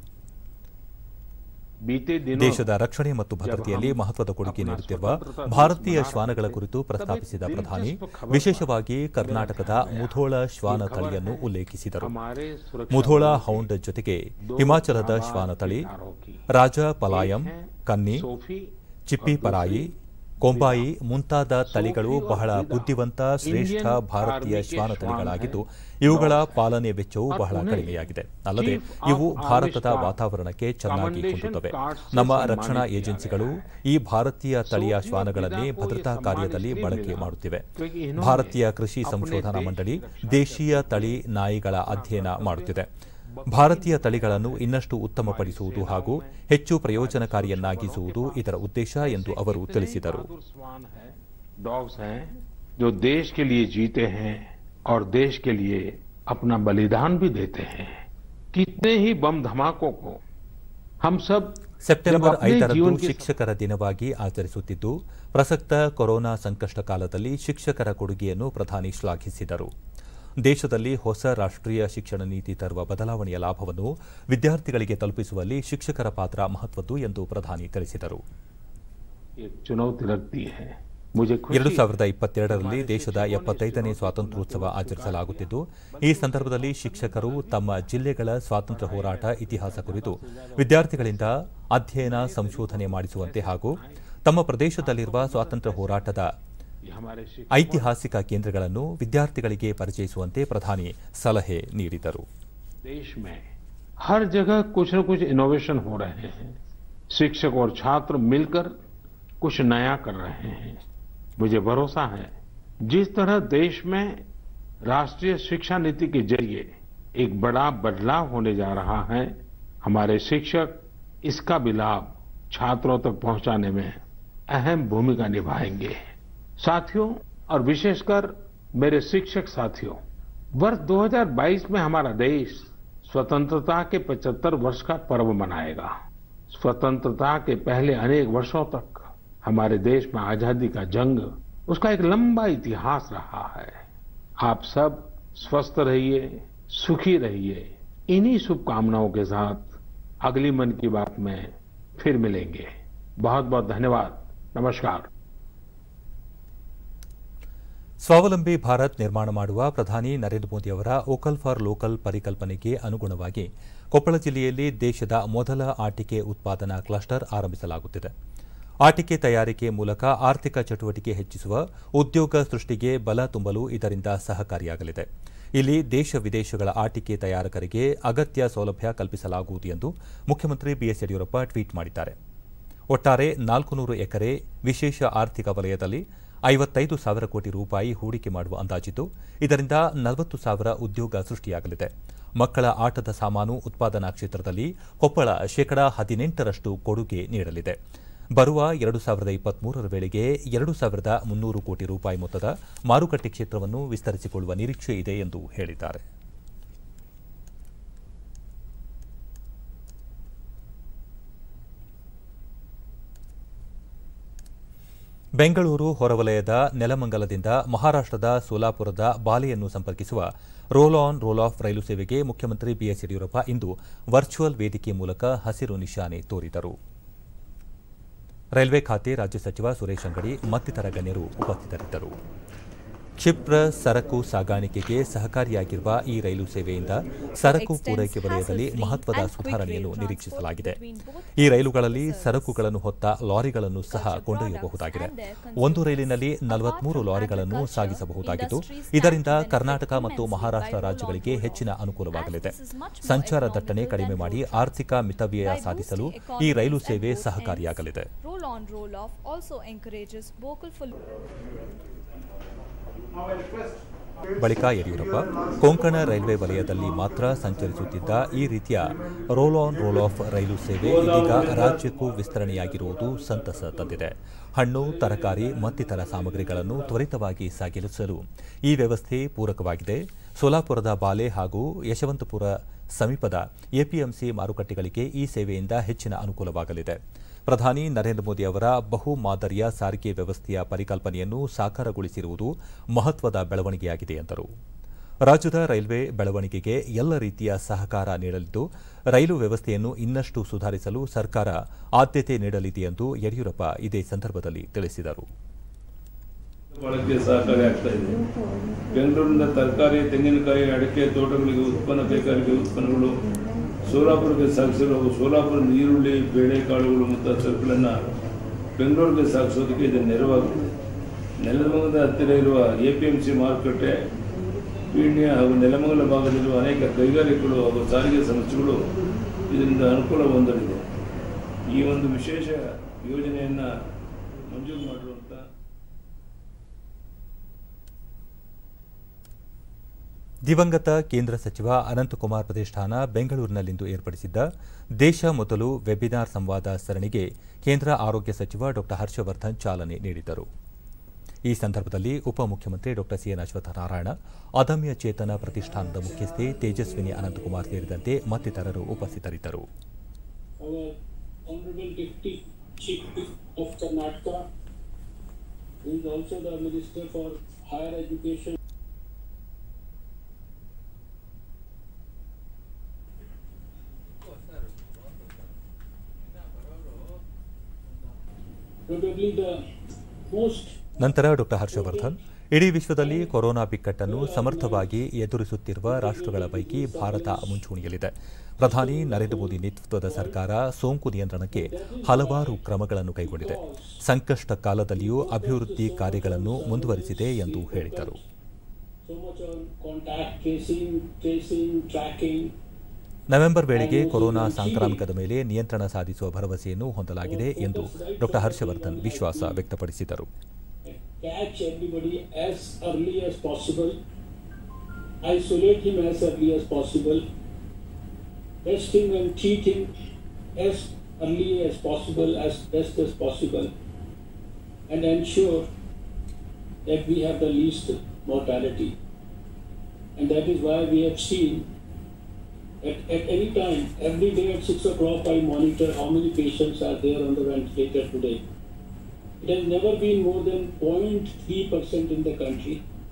बीते दिनों ದೇಶದ ರಕ್ಷಣೆ ಮತ್ತು ಭದ್ರತೆಯಲ್ಲಿ ಮಹತ್ವದ ಕೊಡುಗೆ ನೀಡುತ್ತಿರುವ ಭಾರತೀಯ ಶ್ವಾನಗಳ ಕುರಿತು ಪ್ರಸ್ತಾಪಿಸಿದ ಪ್ರಧಾನಿ ವಿಶೇಷವಾಗಿ ಕರ್ನಾಟಕದ ಮುಧೋಳ ಶ್ವಾನ ತಳಿಯನ್ನು ಉಲ್ಲೇಖಿಸಿದರು हमारे सुरक्षा ಮುಧೋಳ ಹೌಂಡ್ ಜೊತೆಗೆ ಹಿಮಾಚಲದ ಶ್ವಾನ ತಳಿ ರಾಜ ಪಲಾಯಂ ಕನ್ನಿ सोफी ಚಿಪ್ಪಿ ಪರಾಯಿ ಕೊಂಬಾಯಿ ಮುಂತಾದ ತಳಿಗಳು ಬಹಳ ಬುದ್ಧಿವಂತ ಶ್ರೇಷ್ಠ ಭಾರತೀಯ ಶ್ವಾನ ತಳಿಗಳಾಗಿದ್ದು ಇವುಗಳ ಪಾಲನೆ ವೆಚ್ಚವೂ ಬಹಳ ಕಡಿಮೆಯಾಗಿದೆ ಅಲ್ಲದೆ ಇವು ಭಾರತದ ವಾತಾವರಣಕ್ಕೆ ಚೆನ್ನಾಗಿ ಹೊಂದುತ್ತವೆ ನಮ್ಮ ರಕ್ಷಣಾ ಏಜೆನ್ಸಿಗಳು ಈ ಭಾರತೀಯ ತಳಿಯ ಶ್ವಾನಗಳನ್ನೇ ಭದ್ರತಾ ಕಾರ್ಯದಲ್ಲಿ ಬಳಕೆ ಮಾಡುತ್ತಿವೆ ಭಾರತೀಯ ಕೃಷಿ ಸಂಶೋಧನಾ ಮಂಡಳಿ ದೇಶೀಯ ತಳಿ ನಾಯಿಗಳ ಅಧ್ಯಯನ ಮಾಡುತ್ತಿದೆ ಭಾರತೀಯ ತಳಿಗಳನ್ನು ಇನ್ನಷ್ಟು ಉತ್ತಮಪಡಿಸುವುದು ಹಾಗೂ ಹೆಚ್ಚು ಪ್ರಯೋಜನಕಾರಿಯನ್ನಾಗಿಸುವುದು ಇದರ ಉದ್ದೇಶ ಎಂದು ಅವರು ತಿಳಿಸಿದರು स्वान है डॉग्स हैं जो देश के लिए जीते हैं और देश के लिए अपना बलिदान भी देते हैं कितने ही बम धमाकों को हम सब ಸೆಪ್ಟೆಂಬರ್ जब अपने ಐದರಂದು जीवन के ಶಿಕ್ಷಕರ ದಿನವಾಗಿ ಆಚರಿಸುತ್ತಿದ್ದು ಪ್ರಸಕ್ತ ಕೊರೋನಾ ಸಂಕಷ್ಟ ಕಾಲದಲ್ಲಿ ಶಿಕ್ಷಕರ ಕೊಡುಗೆಯನ್ನು ಪ್ರಧಾನಿ ಶ್ಲಾಘಿಸಿದರು ದೇಶದಲ್ಲಿ ಹೊಸ ರಾಷ್ಟ್ರೀಯ ಶಿಕ್ಷಣ ನೀತಿ ತರುವ ಬದಲಾವಣೆಯ ಲಾಭವನ್ನು ವಿದ್ಯಾರ್ಥಿಗಳಿಗೆ ತಲುಪಿಸುವಲ್ಲಿ ಶಿಕ್ಷಕರ ಪಾತ್ರ ಮಹತ್ವದ್ದು ಎಂದು ಪ್ರಧಾನಿ ತಿಳಿಸಿದರು एक चुनौती लगती है मुझे ಎರಡು खुशी ಸಾವಿರದ ಇಪ್ಪತ್ತೆರಡರಲ್ಲಿ ದೇಶದ ಎಪ್ಪತ್ತೈದನೇ ಸ್ವಾತಂತ್ರ್ಯೋತ್ಸವ ಆಚರಿಸಲಾಗುತ್ತಿದ್ದು ಈ ಸಂದರ್ಭದಲ್ಲಿ ಶಿಕ್ಷಕರು ತಮ್ಮ ಜಿಲ್ಲೆಗಳ ಸ್ವಾತಂತ್ರ್ಯ ಹೋರಾಟ ಇತಿಹಾಸ ಕುರಿತು ವಿದ್ಯಾರ್ಥಿಗಳಿಂದ ಅಧ್ಯಯನ ಸಂಶೋಧನೆ ಮಾಡಿಸುವಂತೆ ಹಾಗೂ ತಮ್ಮ ಪ್ರದೇಶದಲ್ಲಿರುವ ಸ್ವಾತಂತ್ರ್ಯ ಹೋರಾಟದ ये हमारे शिक्षक ಐತಿಹಾಸಿಕ ಕೇಂದ್ರಗಳನ್ನು ವಿದ್ಯಾರ್ಥಿಗಳಿಗೆ ಪರಿಚಯಿಸುವಂತೆ ಪ್ರಧಾನಿ ಸಲಹೆ ನೀಡಿದರು देश में हर जगह कुछ न कुछ इनोवेशन हो रहे हैं शिक्षक और छात्र मिलकर कुछ नया कर रहे हैं मुझे भरोसा है जिस तरह देश में राष्ट्रीय शिक्षा नीति के जरिए एक बड़ा बदलाव होने जा रहा है हमारे शिक्षक इसका भी लाभ छात्रों तक पहुंचाने में अहम भूमिका निभाएंगे साथियों और विशेषकर मेरे शिक्षक साथियों वर्ष 2022 में हमारा देश स्वतंत्रता के 75 वर्ष का पर्व मनाएगा स्वतंत्रता के पहले अनेक वर्षों तक हमारे देश में आजादी का जंग उसका एक लंबा इतिहास रहा है आप सब स्वस्थ रहिए सुखी रहिए इन्हीं शुभकामनाओं के साथ अगली मन की बात में फिर मिलेंगे बहुत बहुत धन्यवाद नमस्कार ಸ್ವಾವಲಂಬಿ ಭಾರತ್ ನಿರ್ಮಾಣ ಮಾಡುವ ಪ್ರಧಾನಿ ನರೇಂದ್ರ ಮೋದಿಯವರ ವೋಕಲ್ ಫಾರ್ ಲೋಕಲ್ ಪರಿಕಲ್ಪನೆಗೆ ಅನುಗುಣವಾಗಿ ಕೊಪ್ಪಳ ಜಿಲ್ಲೆಯಲ್ಲಿ ದೇಶದ ಮೊದಲ ಆಟಿಕೆ ಉತ್ಪಾದನಾ ಕ್ಲಸ್ಟರ್ ಆರಂಭಿಸಲಾಗುತ್ತಿದೆ ಆಟಿಕೆ ತಯಾರಿಕೆ ಮೂಲಕ ಆರ್ಥಿಕ ಚಟುವಟಿಕೆ ಹೆಚ್ಚಿಸುವ ಉದ್ಯೋಗ ಸೃಷ್ಟಿಗೆ ಬಲ ತುಂಬಲು ಇದರಿಂದ ಸಹಕಾರಿಯಾಗಲಿದೆ ಇಲ್ಲಿ ದೇಶ ವಿದೇಶಗಳ ಆಟಿಕೆ ತಯಾರಕರಿಗೆ ಅಗತ್ಯ ಸೌಲಭ್ಯ ಕಲ್ಪಿಸಲಾಗುವುದು ಎಂದು ಮುಖ್ಯಮಂತ್ರಿ ಬಿಎಸ್ ಯಡಿಯೂರಪ್ಪ ಟ್ವೀಟ್ ಮಾಡಿದ್ದಾರೆ ಒಟ್ಟಾರೆ ನಾಲ್ಕು ನೂರು ಎಕರೆ ವಿಶೇಷ ಆರ್ಥಿಕ ವಲಯದಲ್ಲಿ ಐವತ್ತೈದು ಸಾವಿರ ಕೋಟಿ ರೂಪಾಯಿ ಹೂಡಿಕೆ ಮಾಡುವ ಅಂದಾಜಿದ್ದು ಇದರಿಂದ ನಲವತ್ತು ಸಾವಿರ ಉದ್ಯೋಗ ಸೃಷ್ಟಿಯಾಗಲಿದೆ ಮಕ್ಕಳ ಆಟದ ಸಾಮಾನು ಉತ್ಪಾದನಾ ಕ್ಷೇತ್ರದಲ್ಲಿ ಕೊಪ್ಪಳ ಶೇಕಡಾ ಹದಿನೆಂಟರಷ್ಟು ಕೊಡುಗೆ ನೀಡಲಿದೆ ಬರುವ ಎರಡು ಸಾವಿರದ ಇಪ್ಪತ್ಮೂರರ ವೇಳೆಗೆ ಎರಡು ಸಾವಿರದ ಮುನ್ನೂರು ಕೋಟಿ ರೂಪಾಯಿ ಮೊತ್ತದ ಮಾರುಕಟ್ಟೆ ಕ್ಷೇತ್ರವನ್ನು ವಿಸ್ತರಿಸಿಕೊಳ್ಳುವ ನಿರೀಕ್ಷೆ ಇದೆ ಎಂದು ಹೇಳಿದ್ದಾರೆ ಬೆಂಗಳೂರು ಹೊರವಲಯದ ನೆಲಮಂಗಲದಿಂದ ಮಹಾರಾಷ್ಟದ ಸೋಲಾಪುರದ ಬಾಲೆಯನ್ನು ಸಂಪರ್ಕಿಸುವ ರೋಲ್ ಆನ್ ರೋಲ್ ಆಫ್ ರೈಲು ಸೇವೆಗೆ ಮುಖ್ಯಮಂತ್ರಿ ಬಿಎಸ್ ಯಡಿಯೂರಪ್ಪ ಇಂದು ವರ್ಚುವಲ್ ವೇದಿಕೆ ಮೂಲಕ ಹಸಿರು ನಿಶಾನೆ ತೋರಿದರು ರೈಲ್ವೆ ಖಾತೆ ರಾಜ್ಯ ಸಚಿವ ಸುರೇಶ್ ಅಂಗಡಿ ಮತ್ತಿತರ ಗಣ್ಯರು ಉಪಸ್ಥಿತರಿದ್ದರು ಕ್ಷಿಪ್ರ ಸರಕು ಸಾಗಾಣಿಕೆಗೆ ಸಹಕಾರಿಯಾಗಿರುವ ಈ ರೈಲು ಸೇವೆಯಿಂದ ಸರಕು ಪೂರೈಕೆ ವಲಯದಲ್ಲಿ ಮಹತ್ವದ ಸುಧಾರಣೆಯನ್ನು ನಿರೀಕ್ಷಿಸಲಾಗಿದೆ ಈ ರೈಲುಗಳಲ್ಲಿ ಸರಕುಗಳನ್ನು ಹೊತ್ತ ಲಾರಿಗಳನ್ನು ಸಹ ಕೊಂಡೊಯ್ಯಬಹುದಾಗಿದೆ ಒಂದು ರೈಲಿನಲ್ಲಿ ನಲವತ್ಮೂರು ಲಾರಿಗಳನ್ನು ಸಾಗಿಸಬಹುದಾಗಿದ್ದು ಇದರಿಂದ ಕರ್ನಾಟಕ ಮತ್ತು ಮಹಾರಾಷ್ಟ್ರ ರಾಜ್ಯಗಳಿಗೆ ಹೆಚ್ಚಿನ ಅನುಕೂಲವಾಗಲಿದೆ ಸಂಚಾರ ದಟ್ಟಣೆ ಕಡಿಮೆ ಮಾಡಿ ಆರ್ಥಿಕ ಮಿತವ್ಯಯ ಸಾಧಿಸಲು ಈ ರೈಲು ಸೇವೆ ಸಹಕಾರಿಯಾಗಲಿದೆ Roll on, roll off also encourages vocal for ಬಳಿಕ ಯಡಿಯೂರಪ್ಪ ಕೊಂಕಣ ರೈಲ್ವೆ ವಲಯದಲ್ಲಿ ಮಾತ್ರ ಸಂಚರಿಸುತ್ತಿದ್ದ ಈ ರೀತಿಯ ರೋಲ್ ಆನ್ ರೋಲ್ ಆಫ್ ರೈಲು ಸೇವೆ ಇದೀಗ ರಾಜ್ಯಕ್ಕೂ ವಿಸ್ತರಣೆಯಾಗಿರುವುದು ಸಂತಸ ತಂದಿದೆ ಹಣ್ಣು ತರಕಾರಿ ಮತ್ತಿತರ ಸಾಮಗ್ರಿಗಳನ್ನು ತ್ವರಿತವಾಗಿ ಸಾಗಿಸಲು ಈ ವ್ಯವಸ್ಥೆ ಪೂರಕವಾಗಿದೆ ಸೋಲಾಪುರದ ಬಾಲೆ ಹಾಗೂ ಯಶವಂತಪುರ ಸಮೀಪದ ಎಪಿಎಂಸಿ ಮಾರುಕಟ್ಟೆಗಳಿಗೆ ಈ ಸೇವೆಯಿಂದ ಹೆಚ್ಚಿನ ಅನುಕೂಲವಾಗಲಿದೆ ಪ್ರಧಾನಿ ನರೇಂದ್ರ ಮೋದಿ ಅವರ ಬಹು ಮಾದರಿಯ ಸಾರಿಗೆ ವ್ಯವಸ್ಥೆಯ ಪರಿಕಲ್ಪನೆಯನ್ನು ಸಾಕಾರಗೊಳಿಸಿರುವುದು ಮಹತ್ವದ ಬೆಳವಣಿಗೆಯಾಗಿದೆ ಎಂದರು ರಾಜ್ಯದ ರೈಲ್ವೆ ಬೆಳವಣಿಗೆಗೆ ಎಲ್ಲ ರೀತಿಯ ಸಹಕಾರ ನೀಡಲಿದ್ದು ರೈಲು ವ್ಯವಸ್ಥೆಯನ್ನು ಇನ್ನಷ್ಟು ಸುಧಾರಿಸಲು ಸರ್ಕಾರ ಆದ್ಯತೆ ನೀಡಲಿದೆ ಎಂದು ಯಡಿಯೂರಪ್ಪ ಇದೇ ಸಂದರ್ಭದಲ್ಲಿ ತಿಳಿಸಿದರು ಬಳಕೆ ಸಹಕಾರಿ ಆಗ್ತಾ ಇದೆ ಬೆಂಗಳೂರಿನ ತರಕಾರಿ ತೆಂಗಿನಕಾಯಿ ಅಡಿಕೆ ತೋಟಗಳಿಗೆ ಉತ್ಪನ್ನ ಕೈಗಾರಿಕೆ ಉತ್ಪನ್ನಗಳು ಸೋಲಾಪುರಕ್ಕೆ ಸಾಗಿಸಲು ಸೋಲಾಪುರ ಈರುಳ್ಳಿ ಬೇಳೆಕಾಳುಗಳು ಮತ್ತು ಸರಕುಗಳನ್ನು ಬೆಂಗಳೂರಿಗೆ ಸಾಗಿಸೋದಕ್ಕೆ ಇದು ನೆರವಾಗುತ್ತದೆ ನೆಲಮಂಗಲದ ಹತ್ತಿರ ಇರುವ ಎ ಪಿ ಎಂ ಸಿ ಮಾರುಕಟ್ಟೆ ಪೀಣ್ಯ ಹಾಗೂ ನೆಲಮಂಗಲ ಭಾಗದಲ್ಲಿರುವ ಅನೇಕ ಕೈಗಾರಿಕೆಗಳು ಹಾಗೂ ಸಾರಿಗೆ ಸಂಸ್ಥೆಗಳು ಇದರಿಂದ ಅನುಕೂಲ ಹೊಂದಲಿದೆ ಈ ಒಂದು ವಿಶೇಷ ಯೋಜನೆಯನ್ನು ಮಂಜೂರು ಮಾಡಿರುವಂಥ ದಿವಂಗತ ಕೇಂದ್ರ ಸಚಿವ ಅನಂತಕುಮಾರ್ ಪ್ರತಿಷ್ಠಾನ ಬೆಂಗಳೂರಿನಲ್ಲಿಂದು ಏರ್ಪಡಿಸಿದ್ದ ದೇಶ ಮೊದಲು ವೆಬಿನಾರ್ ಸಂವಾದ ಸರಣಿಗೆ ಕೇಂದ್ರ ಆರೋಗ್ಯ ಸಚಿವ ಡಾ ಹರ್ಷವರ್ಧನ್ ಚಾಲನೆ ನೀಡಿದರು ಈ ಸಂದರ್ಭದಲ್ಲಿ ಉಪಮುಖ್ಯಮಂತ್ರಿ ಡಾ ಸಿಎನ್ ಅಶ್ವತ್ಥನಾರಾಯಣ ಅದಮ್ಯ ಚೇತನ ಪ್ರತಿಷ್ಠಾನದ ಮುಖ್ಯಸ್ಥೆ ತೇಜಸ್ವಿನಿ ಅನಂತಕುಮಾರ್ ಸೇರಿದಂತೆ ಮತ್ತಿತರರು ಉಪಸ್ಥಿತರಿದ್ದರು our Honorable Deputy Chief of Karnataka, who is also the Minister for Higher Education. Probably the most ನಂತರ ಡಾ ಹರ್ಷವರ್ಧನ್ ಇಡೀ ವಿಶ್ವದಲ್ಲಿ ಕೊರೋನಾ ಬಿಕ್ಕಟ್ಟನ್ನು ಸಮರ್ಥವಾಗಿ ಎದುರಿಸುತ್ತಿರುವ ರಾಷ್ಟ್ರಗಳ ಪೈಕಿ ಭಾರತ ಮುಂಚೂಣಿಯಲ್ಲಿದೆ ಪ್ರಧಾನಿ ನರೇಂದ್ರ ಮೋದಿ ನೇತೃತ್ವದ ಸರ್ಕಾರ ಸೋಂಕು ನಿಯಂತ್ರಣಕ್ಕೆ ಹಲವಾರು ಕ್ರಮಗಳನ್ನು ಕೈಗೊಂಡಿದೆ ಸಂಕಷ್ಟ ಕಾಲದಲ್ಲಿಯೂ ಅಭಿವೃದ್ಧಿ ಕಾರ್ಯಗಳನ್ನು ಮುಂದುವರಿಸಿದೆ ಎಂದು ಹೇಳಿದರು So much on contact tracing, tracing, tracking. November ವೇಳೆಗೆ ಕೊರೋನಾ ಸಾಂಕ್ರಾಮಿಕದ ಮೇಲೆ ನಿಯಂತ್ರಣ ಸಾಧಿಸುವ ಭರವಸೆಯನ್ನು ಹೊಂದಲಾಗಿದೆ ಎಂದು ಡಾ ಹರ್ಷವರ್ಧನ್ ವಿಶ್ವಾಸ ವ್ಯಕ್ತಪಡಿಸಿದರು catch everybody as early as possible, isolate him as early as possible, test him and treat him as early as possible, as best as possible, and ensure that we have the least mortality. And that is why we have seen at, at any time, every day at 6 o'clock, I monitor how many patients are there on the ventilator today. It has never been more than 0.3% in the country.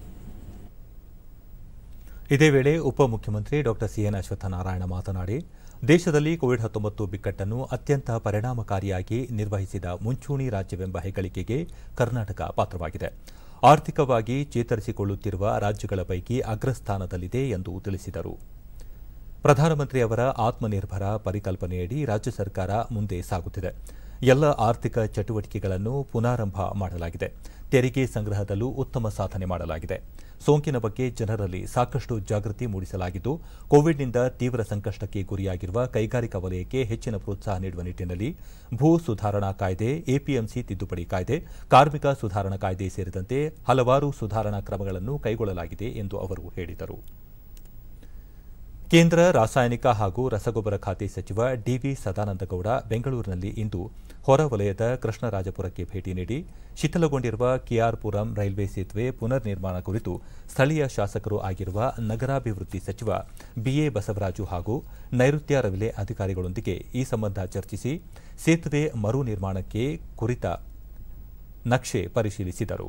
ಇದೇ ವೇಳೆ ಉಪಮುಖ್ಯಮಂತ್ರಿ ಡಾ CN Ashwathnarayan ಮಾತನಾಡಿ ದೇಶದಲ್ಲಿ Covid ಹತ್ತೊಂಬತ್ತು ಬಿಕ್ಕಟ್ಟನ್ನು ಅತ್ಯಂತ ಪರಿಣಾಮಕಾರಿಯಾಗಿ ನಿರ್ವಹಿಸಿದ ಮುಂಚೂಣಿ ರಾಜ್ಯವೆಂಬ ಹೆಗ್ಗಳಿಕೆಗೆ ಕರ್ನಾಟಕ ಪಾತ್ರವಾಗಿದೆ ಆರ್ಥಿಕವಾಗಿ ಚೇತರಿಸಿಕೊಳ್ಳುತ್ತಿರುವ ರಾಜ್ಯಗಳ ಪೈಕಿ ಅಗ್ರಸ್ಥಾನದಲ್ಲಿದೆ ಎಂದು ತಿಳಿಸಿದರು ಪ್ರಧಾನಮಂತ್ರಿ ಅವರ ಆತ್ಮನಿರ್ಭರ ಪರಿಕಲ್ಪನೆಯಡಿ ರಾಜ್ಯ ಸರ್ಕಾರ ಮುಂದೆ ಸಾಗುತ್ತಿದೆ ಎಲ್ಲ ಆರ್ಥಿಕ ಚಟುವಟಿಕೆಗಳನ್ನು ಪುನಾರಂಭ ಮಾಡಲಾಗಿದೆ ತೆರಿಗೆ ಸಂಗ್ರಹದಲ್ಲೂ ಉತ್ತಮ ಸಾಧನೆ ಮಾಡಲಾಗಿದೆ ಸೋಂಕಿನ ಬಗ್ಗೆ ಜನರಲ್ಲಿ ಸಾಕಷ್ಟು ಜಾಗೃತಿ ಮೂಡಿಸಲಾಗಿದ್ದು ಕೋವಿಡ್ನಿಂದ ತೀವ್ರ ಸಂಕಷ್ಟಕ್ಕೆ ಗುರಿಯಾಗಿರುವ ಕೈಗಾರಿಕಾ ವಲಯಕ್ಕೆ ಹೆಚ್ಚಿನ ಪ್ರೋತ್ಸಾಹ ನೀಡುವ ನಿಟ್ಟಿನಲ್ಲಿ ಭೂ ಸುಧಾರಣಾ ಕಾಯ್ದೆ ಎಪಿಎಂಸಿ ತಿದ್ದುಪಡಿ ಕಾಯ್ದೆ ಕಾರ್ಮಿಕ ಸುಧಾರಣಾ ಕಾಯ್ದೆ ಸೇರಿದಂತೆ ಹಲವಾರು ಸುಧಾರಣಾ ಕ್ರಮಗಳನ್ನು ಕೈಗೊಳ್ಳಲಾಗಿದೆ ಎಂದು ಅವರು ಹೇಳಿದರು ಕೇಂದ್ರ ರಾಸಾಯನಿಕ ಹಾಗೂ ರಸಗೊಬ್ಬರ ಖಾತೆ ಸಚಿವ ಡಿವಿ ಸದಾನಂದಗೌಡ ಬೆಂಗಳೂರಿನಲ್ಲಿ ಇಂದು ಹೊರವಲಯದ ಕೃಷ್ಣರಾಜಪುರಕ್ಕೆ ಭೇಟಿ ನೀಡಿ ಶಿಥಿಲಗೊಂಡಿರುವ ಕೆಆರ್ಪುರಂ ರೈಲ್ವೆ ಸೇತುವೆ ಪುನರ್ ನಿರ್ಮಾಣ ಕುರಿತು ಸ್ಥಳೀಯ ಶಾಸಕರು ಆಗಿರುವ ನಗರಾಭಿವೃದ್ಧಿ ಸಚಿವ ಬಿಎ ಬಸವರಾಜು ಹಾಗೂ ನೈಋತ್ಯ ರೈಲ್ವೆ ಅಧಿಕಾರಿಗಳೊಂದಿಗೆ ಈ ಸಂಬಂಧ ಚರ್ಚಿಸಿ ಸೇತುವೆ ಮರು ನಿರ್ಮಾಣಕ್ಕೆ ಕುರಿತ ನಕ್ಷೆ ಪರಿಶೀಲಿಸಿದರು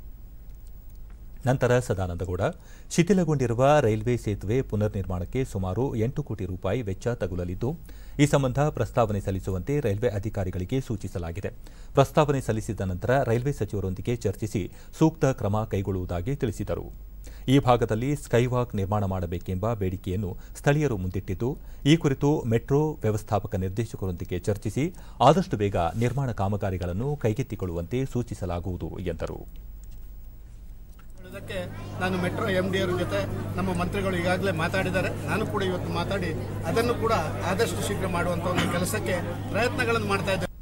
ನಂತರ ಸದಾನಂದಗೌಡ ಶಿಥಿಲಗೊಂಡಿರುವ ರೈಲ್ವೆ ಸೇತುವೆ ಪುನರ್ ನಿರ್ಮಾಣಕ್ಕೆ ಸುಮಾರು ಎಂಟು ಕೋಟಿ ರೂಪಾಯಿ ವೆಚ್ಚ ತಗುಲಲಿದ್ದು ಈ ಸಂಬಂಧ ಪ್ರಸ್ತಾವನೆ ಸಲ್ಲಿಸುವಂತೆ ರೈಲ್ವೆ ಅಧಿಕಾರಿಗಳಿಗೆ ಸೂಚಿಸಲಾಗಿದೆ ಪ್ರಸ್ತಾವನೆ ಸಲ್ಲಿಸಿದ ನಂತರ ರೈಲ್ವೆ ಸಚಿವರೊಂದಿಗೆ ಚರ್ಚಿಸಿ ಸೂಕ್ತ ಕ್ರಮ ಕೈಗೊಳ್ಳುವುದಾಗಿ ತಿಳಿಸಿದರು ಈ ಭಾಗದಲ್ಲಿ ಸ್ಕೈವಾಕ್ ನಿರ್ಮಾಣ ಮಾಡಬೇಕೆಂಬ ಬೇಡಿಕೆಯನ್ನು ಸ್ಥಳೀಯರು ಮುಂದಿಟ್ಟಿದ್ದು ಈ ಕುರಿತು ಮೆಟ್ರೋ ವ್ಯವಸ್ಥಾಪಕ ನಿರ್ದೇಶಕರೊಂದಿಗೆ ಚರ್ಚಿಸಿ ಆದಷ್ಟು ಬೇಗ ನಿರ್ಮಾಣ ಕಾಮಗಾರಿಗಳನ್ನು ಕೈಗೆತ್ತಿಕೊಳ್ಳುವಂತೆ ಸೂಚಿಸಲಾಗುವುದು ಎಂದರು ಇದಕ್ಕೆ ನಾನು ಮೆಟ್ರೋ ಎಂ ಡಿ ಅವರ ಜೊತೆ ನಮ್ಮ ಮಂತ್ರಿಗಳು ಈಗಾಗಲೇ ಮಾತಾಡಿದ್ದಾರೆ ನಾನು ಕೂಡ ಇವತ್ತು ಮಾತಾಡಿ ಅದನ್ನು ಕೂಡ ಆದಷ್ಟು ಶೀಘ್ರ ಮಾಡುವಂತ ಒಂದು ಕೆಲಸಕ್ಕೆ ಪ್ರಯತ್ನಗಳನ್ನು ಮಾಡ್ತಾ ಇದ್ದೇನೆ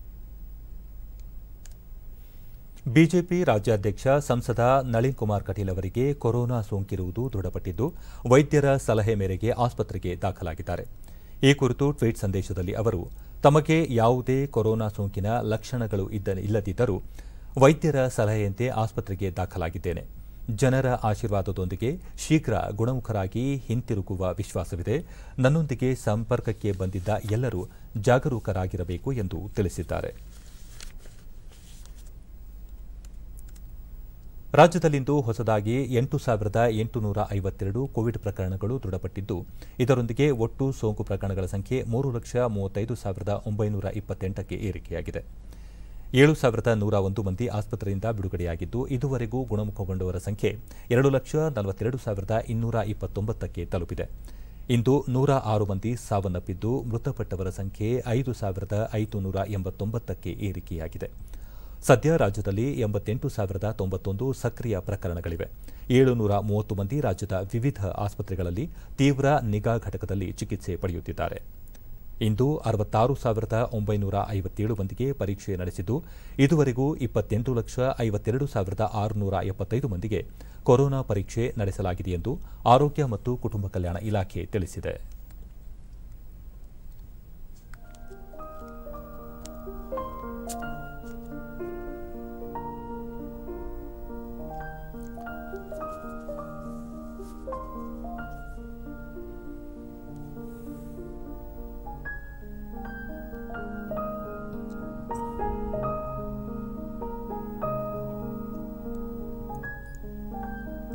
ಬಿಜೆಪಿ ರಾಜ್ಯಾಧ್ಯಕ್ಷ ಸಂಸದ ನಳಿನ್ ಕುಮಾರ್ ಕಟೀಲ್ ಅವರಿಗೆ ಕೊರೋನಾ ಸೋಂಕಿರುವುದು ದೃಢಪಟ್ಟಿದ್ದು ವೈದ್ಯರ ಸಲಹೆ ಮೇರೆಗೆ ಆಸ್ಪತ್ರೆಗೆ ದಾಖಲಾಗಿದ್ದಾರೆ ಈ ಕುರಿತು ಟ್ವೀಟ್ ಸಂದೇಶದಲ್ಲಿ ಅವರು ತಮಗೆ ಯಾವುದೇ ಕೊರೋನಾ ಸೋಂಕಿನ ಲಕ್ಷಣಗಳು ಇದ್ದ ಇಲ್ಲದಿದ್ದರೂ ವೈದ್ಯರ ಸಲಹೆಯಂತೆ ಆಸ್ಪತ್ರೆಗೆ ದಾಖಲಾಗಿದ್ದೇನೆ ಜನರ ಆಶೀರ್ವಾದದೊಂದಿಗೆ ಶೀಘ್ರ ಗುಣಮುಖರಾಗಿ ಹಿಂತಿರುಗುವ ವಿಶ್ವಾಸವಿದೆ ನನ್ನೊಂದಿಗೆ ಸಂಪರ್ಕಕ್ಕೆ ಬಂದಿದ್ದ ಎಲ್ಲರೂ ಜಾಗರೂಕರಾಗಿರಬೇಕು ಎಂದು ತಿಳಿಸಿದ್ದಾರೆ ರಾಜ್ಯದಲ್ಲಿಂದು ಹೊಸದಾಗಿ ಎಂಟು ಸಾವಿರದ ಎಂಟುನೂರ ಐವತ್ತೆರಡು ಕೋವಿಡ್ ಪ್ರಕರಣಗಳು ದೃಢಪಟ್ಟಿದ್ದು ಇದರೊಂದಿಗೆ ಒಟ್ಟು ಸೋಂಕು ಪ್ರಕರಣಗಳ ಸಂಖ್ಯೆ ಮೂರು ಲಕ್ಷ ಮೂವತ್ತೈದು ಸಾವಿರದ ಒಂಬೈನೂರ ಇಪ್ಪತ್ತೆಂಟಕ್ಕೆ ಏರಿಕೆಯಾಗಿದೆ ಏಳು ಸಾವಿರದ ನೂರ ಒಂದು ಮಂದಿ ಆಸ್ಪತ್ರೆಯಿಂದ ಬಿಡುಗಡೆಯಾಗಿದ್ದು ಇದುವರೆಗೂ ಗುಣಮುಖಗೊಂಡವರ ಸಂಖ್ಯೆ ಎರಡು ಲಕ್ಷ ನಲವತ್ತೆರಡು ಸಾವಿರದ ಇನ್ನೂರ ಇಪ್ಪತ್ತೊಂಬತ್ತಕ್ಕೆ ತಲುಪಿದೆ ಇಂದು ನೂರ ಆರು ಮಂದಿ ಸಾವನ್ನಪ್ಪಿದ್ದು ಮೃತಪಟ್ಟವರ ಸಂಖ್ಯೆ ಐದು ಸಾವಿರದ ಐದುನೂರ ಎಂಬತ್ತೊಂಬತ್ತಕ್ಕೆ ಏರಿಕೆಯಾಗಿದೆ ಸದ್ಯ ರಾಜ್ಯದಲ್ಲಿ ಎಂಬತ್ತೆಂಟು ಸಾವಿರದ ತೊಂಬತ್ತೊಂದು ಸಕ್ರಿಯ ಪ್ರಕರಣಗಳಿವೆ ಏಳುನೂರ ಮೂವತ್ತು ಮಂದಿ ರಾಜ್ಯದ ವಿವಿಧ ಆಸ್ಪತ್ರೆಗಳಲ್ಲಿ ತೀವ್ರ ನಿಗಾ ಘಟಕದಲ್ಲಿ ಚಿಕಿತ್ಸೆ ಪಡೆಯುತ್ತಿದ್ದಾರೆ ಇಂದು ಅರವತ್ತಾರು ಸಾವಿರದ ಒಂಬೈನೂರ ಐವತ್ತೇಳು ಮಂದಿಗೆ ಪರೀಕ್ಷೆ ನಡೆಸಿದ್ದು ಇದುವರೆಗೂ ಇಪ್ಪತ್ತೆಂಟು ಲಕ್ಷ ಐವತ್ತೆರಡು ಸಾವಿರದ ಆರುನೂರ ಎಪ್ಪತ್ತೈದು ಮಂದಿಗೆ ಕೊರೋನಾ ಪರೀಕ್ಷೆ ನಡೆಸಲಾಗಿದೆ ಎಂದು ಆರೋಗ್ಯ ಮತ್ತು ಕುಟುಂಬ ಕಲ್ಯಾಣ ಇಲಾಖೆ ತಿಳಿಸಿದೆ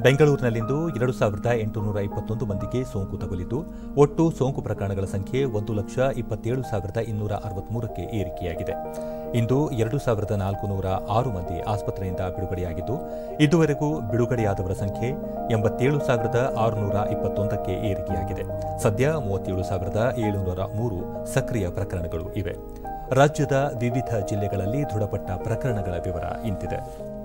ಬೆಂಗಳೂರಿನಲ್ಲಿಂದು ಎರಡು ಸಾವಿರದ ಎಂಟುನೂರ ಇಪ್ಪತ್ತೊಂದು ಮಂದಿಗೆ ಸೋಂಕು ತಗುಲಿದ್ದು ಒಟ್ಟು ಸೋಂಕು ಪ್ರಕರಣಗಳ ಸಂಖ್ಯೆ ಒಂದು ಲಕ್ಷ ಇಪ್ಪತ್ತೇಳು ಸಾವಿರದ ಇನ್ನೂರ ಅರವತ್ಮೂರಕ್ಕೆ ಏರಿಕೆಯಾಗಿದೆ ಇಂದು ಎರಡು ಸಾವಿರದ ನಾಲ್ಕುನೂರ ಆರು ಮಂದಿ ಆಸ್ಪತ್ರೆಯಿಂದ ಬಿಡುಗಡೆಯಾಗಿದ್ದು ಇದುವರೆಗೂ ಬಿಡುಗಡೆಯಾದವರ ಸಂಖ್ಯೆ ಎಂಬತ್ತೇಳು ಸಾವಿರದ ಆರುನೂರ ಇಪ್ಪತ್ತೊಂದಕ್ಕೆ ಏರಿಕೆಯಾಗಿದೆ ಸದ್ಯ ಮೂವತ್ತೇಳು ಸಾವಿರದ ಏಳುನೂರ ಮೂರು ಸಕ್ರಿಯ ಪ್ರಕರಣಗಳು ಇವೆ ರಾಜ್ಯದ ವಿವಿಧ ಜಿಲ್ಲೆಗಳಲ್ಲಿ ದೃಢಪಟ್ಟ ಪ್ರಕರಣಗಳ ವಿವರ ಇಂತಿದೆ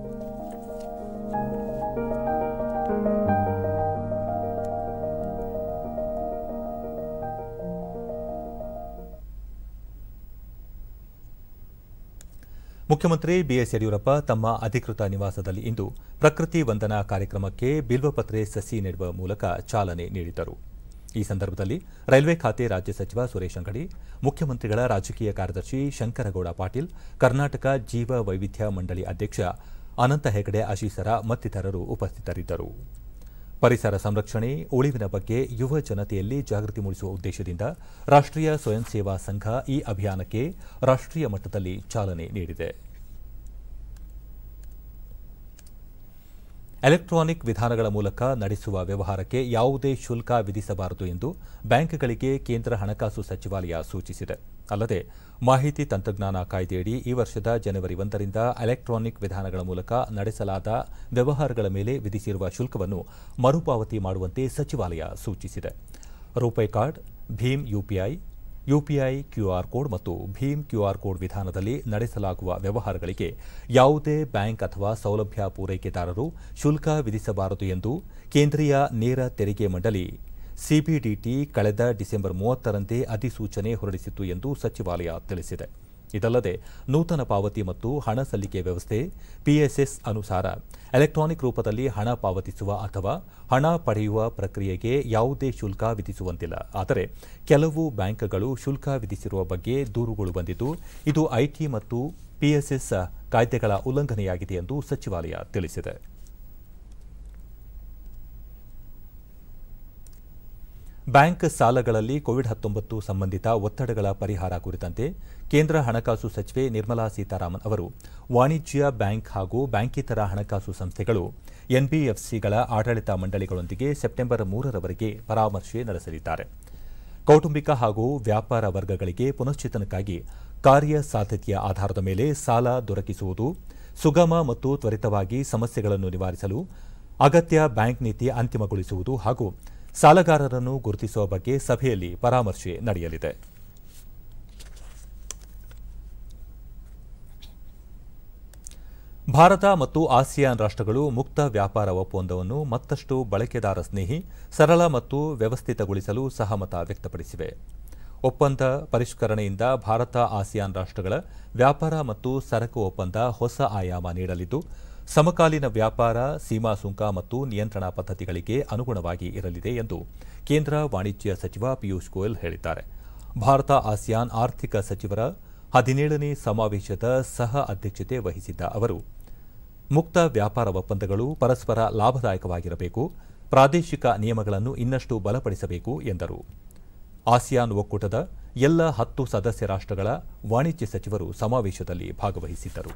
ಮುಖ್ಯಮಂತ್ರಿ ಬಿಎಸ್ ಯಡಿಯೂರಪ್ಪ ತಮ್ಮ ಅಧಿಕೃತ ನಿವಾಸದಲ್ಲಿ ಇಂದು ಪ್ರಕೃತಿ ವಂದನಾ ಕಾರ್ಯಕ್ರಮಕ್ಕೆ ಬಿಲ್ವಪತ್ರೆ ಸಸಿ ನೆಡುವ ಮೂಲಕ ಚಾಲನೆ ನೀಡಿದರು ಈ ಸಂದರ್ಭದಲ್ಲಿ ರೈಲ್ವೆ ಖಾತೆ ರಾಜ್ಯ ಸಚಿವ ಸುರೇಶ್ ಅಂಗಡಿ ಮುಖ್ಯಮಂತ್ರಿಗಳ ರಾಜಕೀಯ ಕಾರ್ಯದರ್ಶಿ ಶಂಕರಗೌಡ ಪಾಟೀಲ್ ಕರ್ನಾಟಕ ಜೀವ ವೈವಿಧ್ಯ ಮಂಡಳಿ ಅಧ್ಯಕ್ಷ ಅನಂತ ಹೆಗಡೆ ಅಶೀಸರ ಮತ್ತಿತರರು ಉಪಸ್ಥಿತರಿದ್ದರು ಪರಿಸರ ಸಂರಕ್ಷಣೆ ಉಳಿವಿನ ಬಗ್ಗೆ ಯುವ ಜನತೆಯಲ್ಲಿ ಜಾಗೃತಿ ಮೂಡಿಸುವ ಉದ್ದೇಶದಿಂದ ರಾಷ್ಟ್ರೀಯ ಸ್ವಯಂ ಸೇವಾ ಸಂಘ ಈ ಅಭಿಯಾನಕ್ಕೆ ರಾಷ್ಟ್ರೀಯ ಮಟ್ಟದಲ್ಲಿ ಚಾಲನೆ ನೀಡಿದೆ ಎಲೆಕ್ಟ್ರಾನಿಕ್ ವಿಧಾನಗಳ ಮೂಲಕ ನಡೆಸುವ ವ್ಯವಹಾರಕ್ಕೆ ಯಾವುದೇ ಶುಲ್ಕ ವಿಧಿಸಬಾರದು ಎಂದು ಬ್ಯಾಂಕ್ಗಳಿಗೆ ಕೇಂದ್ರ ಹಣಕಾಸು ಸಚಿವಾಲಯ ಸೂಚಿಸಿದೆ ಅಲ್ಲದೆ ಮಾಹಿತಿ ತಂತ್ರಜ್ಞಾನ ಕಾಯ್ದೆಯಡಿ ಈ ವರ್ಷದ ಜನವರಿ ಒಂದರಿಂದ ಎಲೆಕ್ಟ್ರಾನಿಕ್ ವಿಧಾನಗಳ ಮೂಲಕ ನಡೆಸಲಾದ ವ್ಯವಹಾರಗಳ ಮೇಲೆ ವಿಧಿಸಿರುವ ಶುಲ್ಕವನ್ನು ಮರುಪಾವತಿ ಮಾಡುವಂತೆ ಸಚಿವಾಲಯ ಸೂಚಿಸಿದೆ ರೂಪೇ ಕಾರ್ಡ್ ಭೀಮ್ ಯುಪಿಐ ಯುಪಿಐ ಕ್ಯೂಆರ್ ಕೋಡ್ ಮತ್ತು ಭೀಮ್ ಕ್ಯೂಆರ್ ಕೋಡ್ ವಿಧಾನದಲ್ಲಿ ನಡೆಸಲಾಗುವ ವ್ಯವಹಾರಗಳಿಗೆ ಯಾವುದೇ ಬ್ಯಾಂಕ್ ಅಥವಾ ಸೌಲಭ್ಯ ಪೂರೈಕೆದಾರರು ಶುಲ್ಕ ವಿಧಿಸಬಾರದು ಎಂದು ಕೇಂದ್ರೀಯ ನೇರ ತೆರಿಗೆ ಮಂಡಳಿ ಸಿಬಿಡಿಟಿ ಕಳೆದ ಡಿಸೆಂಬರ್ ಮೂವತ್ತರಂದೇ ಅಧಿಸೂಚನೆ ಹೊರಡಿಸಿತ್ತು ಎಂದು ಸಚಿವಾಲಯ ತಿಳಿಸಿದೆ ಇದಲ್ಲದೆ ನೂತನ ಪಾವತಿ ಮತ್ತು ಹಣ ಸಲ್ಲಿಕೆ ವ್ಯವಸ್ಥೆ ಪಿಎಸ್ಎಸ್ ಅನುಸಾರ ಎಲೆಕ್ಟ್ರಾನಿಕ್ ರೂಪದಲ್ಲಿ ಹಣ ಪಾವತಿಸುವ ಅಥವಾ ಹಣ ಪಡೆಯುವ ಪ್ರಕ್ರಿಯೆಗೆ ಯಾವುದೇ ಶುಲ್ಕ ವಿಧಿಸುವಂತಿಲ್ಲ ಆದರೆ ಕೆಲವು ಬ್ಯಾಂಕ್ಗಳು ಶುಲ್ಕ ವಿಧಿಸಿರುವ ಬಗ್ಗೆ ದೂರುಗಳು ಬಂದಿದ್ದು ಇದು ಐಟಿ ಮತ್ತು ಪಿಎಸ್ಎಸ್ ಕಾಯ್ದೆಗಳ ಉಲ್ಲಂಘನೆಯಾಗಿದೆ ಎಂದು ಸಚಿವಾಲಯ ತಿಳಿಸಿದೆ ಬ್ಯಾಂಕ್ ಸಾಲಗಳಲ್ಲಿ ಕೋವಿಡ್ ಹತ್ತೊಂಬತ್ತು ಸಂಬಂಧಿತ ಒತ್ತಡಗಳ ಪರಿಹಾರ ಕುರಿತಂತೆ ಕೇಂದ್ರ ಹಣಕಾಸು ಸಚಿವೆ ನಿರ್ಮಲಾ ಸೀತಾರಾಮನ್ ಅವರು ವಾಣಿಜ್ಯ ಬ್ಯಾಂಕ್ ಹಾಗೂ ಬ್ಯಾಂಕೇತರ ಹಣಕಾಸು ಸಂಸ್ಥೆಗಳು ಎನ್ಬಿಎಫ್ಸಿಗಳ ಆಡಳಿತ ಮಂಡಳಿಗಳೊಂದಿಗೆ ಸೆಪ್ಟೆಂಬರ್ ಮೂರರವರೆಗೆ ಪರಾಮರ್ಶೆ ನಡೆಸಲಿದ್ದಾರೆ ಕೌಟುಂಬಿಕ ಹಾಗೂ ವ್ಯಾಪಾರ ವರ್ಗಗಳಿಗೆ ಪುನಶ್ಚೇತನಕ್ಕಾಗಿ ಕಾರ್ಯಸಾಧ್ಯತೆಯ ಆಧಾರದ ಮೇಲೆ ಸಾಲ ದೊರಕಿಸುವುದು ಸುಗಮ ಮತ್ತು ತ್ವರಿತವಾಗಿ ಸಮಸ್ಯೆಗಳನ್ನು ನಿವಾರಿಸಲು ಅಗತ್ಯ ಬ್ಯಾಂಕ್ ನೀತಿ ಅಂತಿಮಗೊಳಿಸುವುದು ಹಾಗೂ ಸಾಲಗಾರರನ್ನು ಗುರುತಿಸುವ ಬಗ್ಗೆ ಸಭೆಯಲ್ಲಿ ಪರಾಮರ್ಶೆ ನಡೆಯಲಿದೆ ಭಾರತ ಮತ್ತು ಆಸಿಯಾನ್ ರಾಷ್ಟ್ರಗಳು ಮುಕ್ತ ವ್ಯಾಪಾರ ಒಪ್ಪಂದವನ್ನು ಮತ್ತಷ್ಟು ಬಳಕೆದಾರ ಸ್ನೇಹಿ ಸರಳ ಮತ್ತು ವ್ಯವಸ್ಥಿತಗೊಳಿಸಲು ಸಹಮತ ವ್ಯಕ್ತಪಡಿಸಿವೆ ಒಪ್ಪಂದ ಪರಿಷ್ಕರಣೆಯಿಂದ ಭಾರತ ಆಸಿಯಾನ್ ರಾಷ್ಟ್ರಗಳ ವ್ಯಾಪಾರ ಮತ್ತು ಸರಕು ಒಪ್ಪಂದ ಹೊಸ ಆಯಾಮ ನೀಡಲಿದ್ದು ಸಮಕಾಲೀನ ವ್ಯಾಪಾರ ಸೀಮಾ ಸುಂಕ ಮತ್ತು ನಿಯಂತ್ರಣ ಪದ್ಧತಿಗಳಿಗೆ ಅನುಗುಣವಾಗಿ ಇರಲಿದೆ ಎಂದು ಕೇಂದ್ರ ವಾಣಿಜ್ಯ ಸಚಿವ ಪಿಯೂಷ್ ಗೋಯಲ್ ಹೇಳಿದ್ದಾರೆ ಭಾರತ ಆಸಿಯಾನ್ ಆರ್ಥಿಕ ಸಚಿವರ ಹದಿನೇಳನೇ ಸಮಾವೇಶದ ಸಹ ಅಧ್ಯಕ್ಷತೆ ವಹಿಸಿದ್ದ ಅವರು ಮುಕ್ತ ವ್ಯಾಪಾರ ಒಪ್ಪಂದಗಳು ಪರಸ್ಪರ ಲಾಭದಾಯಕವಾಗಿರಬೇಕು ಪ್ರಾದೇಶಿಕ ನಿಯಮಗಳನ್ನು ಇನ್ನಷ್ಟು ಬಲಪಡಿಸಬೇಕು ಎಂದರು ಆಸಿಯಾನ್ ಒಕ್ಕೂಟದ ಎಲ್ಲ ಹತ್ತು ಸದಸ್ಯ ರಾಷ್ಟ್ರಗಳ ವಾಣಿಜ್ಯ ಸಚಿವರು ಸಮಾವೇಶದಲ್ಲಿ ಭಾಗವಹಿಸಿದ್ದರು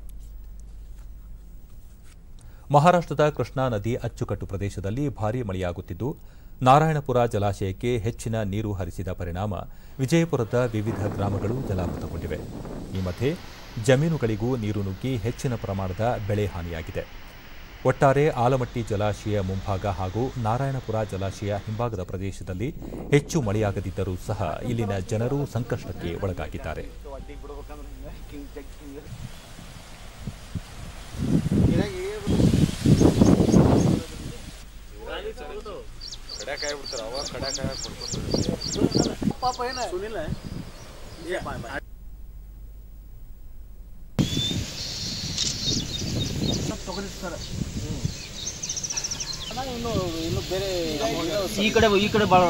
ಮಹಾರಾಷ್ಟ್ರದ ಕೃಷ್ಣಾ ನದಿ ಅಚ್ಚುಕಟ್ಟು ಪ್ರದೇಶದಲ್ಲಿ ಭಾರೀ ಮಳೆಯಾಗುತ್ತಿದ್ದು ನಾರಾಯಣಪುರ ಜಲಾಶಯಕ್ಕೆ ಹೆಚ್ಚಿನ ನೀರು ಹರಿಸಿದ ಪರಿಣಾಮ ವಿಜಯಪುರದ ವಿವಿಧ ಗ್ರಾಮಗಳು ಜಲಾವೃತಗೊಂಡಿವೆ ಈ ಮಧ್ಯೆ ಜಮೀನುಗಳಿಗೂ ನೀರು ನುಗ್ಗಿ ಹೆಚ್ಚಿನ ಪ್ರಮಾಣದ ಬೆಳೆ ಹಾನಿಯಾಗಿದೆ ಒಟ್ಟಾರೆ ಆಲಮಟ್ಟಿ ಜಲಾಶಯ ಮುಂಭಾಗ ಹಾಗೂ ನಾರಾಯಣಪುರ ಜಲಾಶಯ ಹಿಂಭಾಗದ ಪ್ರದೇಶದಲ್ಲಿ ಹೆಚ್ಚು ಮಳೆಯಾಗದಿದ್ದರೂ ಸಹ ಇಲ್ಲಿನ ಜನರು ಸಂಕಷ್ಟಕ್ಕೆ ಒಳಗಾಗಿದ್ದಾರೆ ಈ ಕಡೆ ಈ ಕಡೆ ಭಾಳ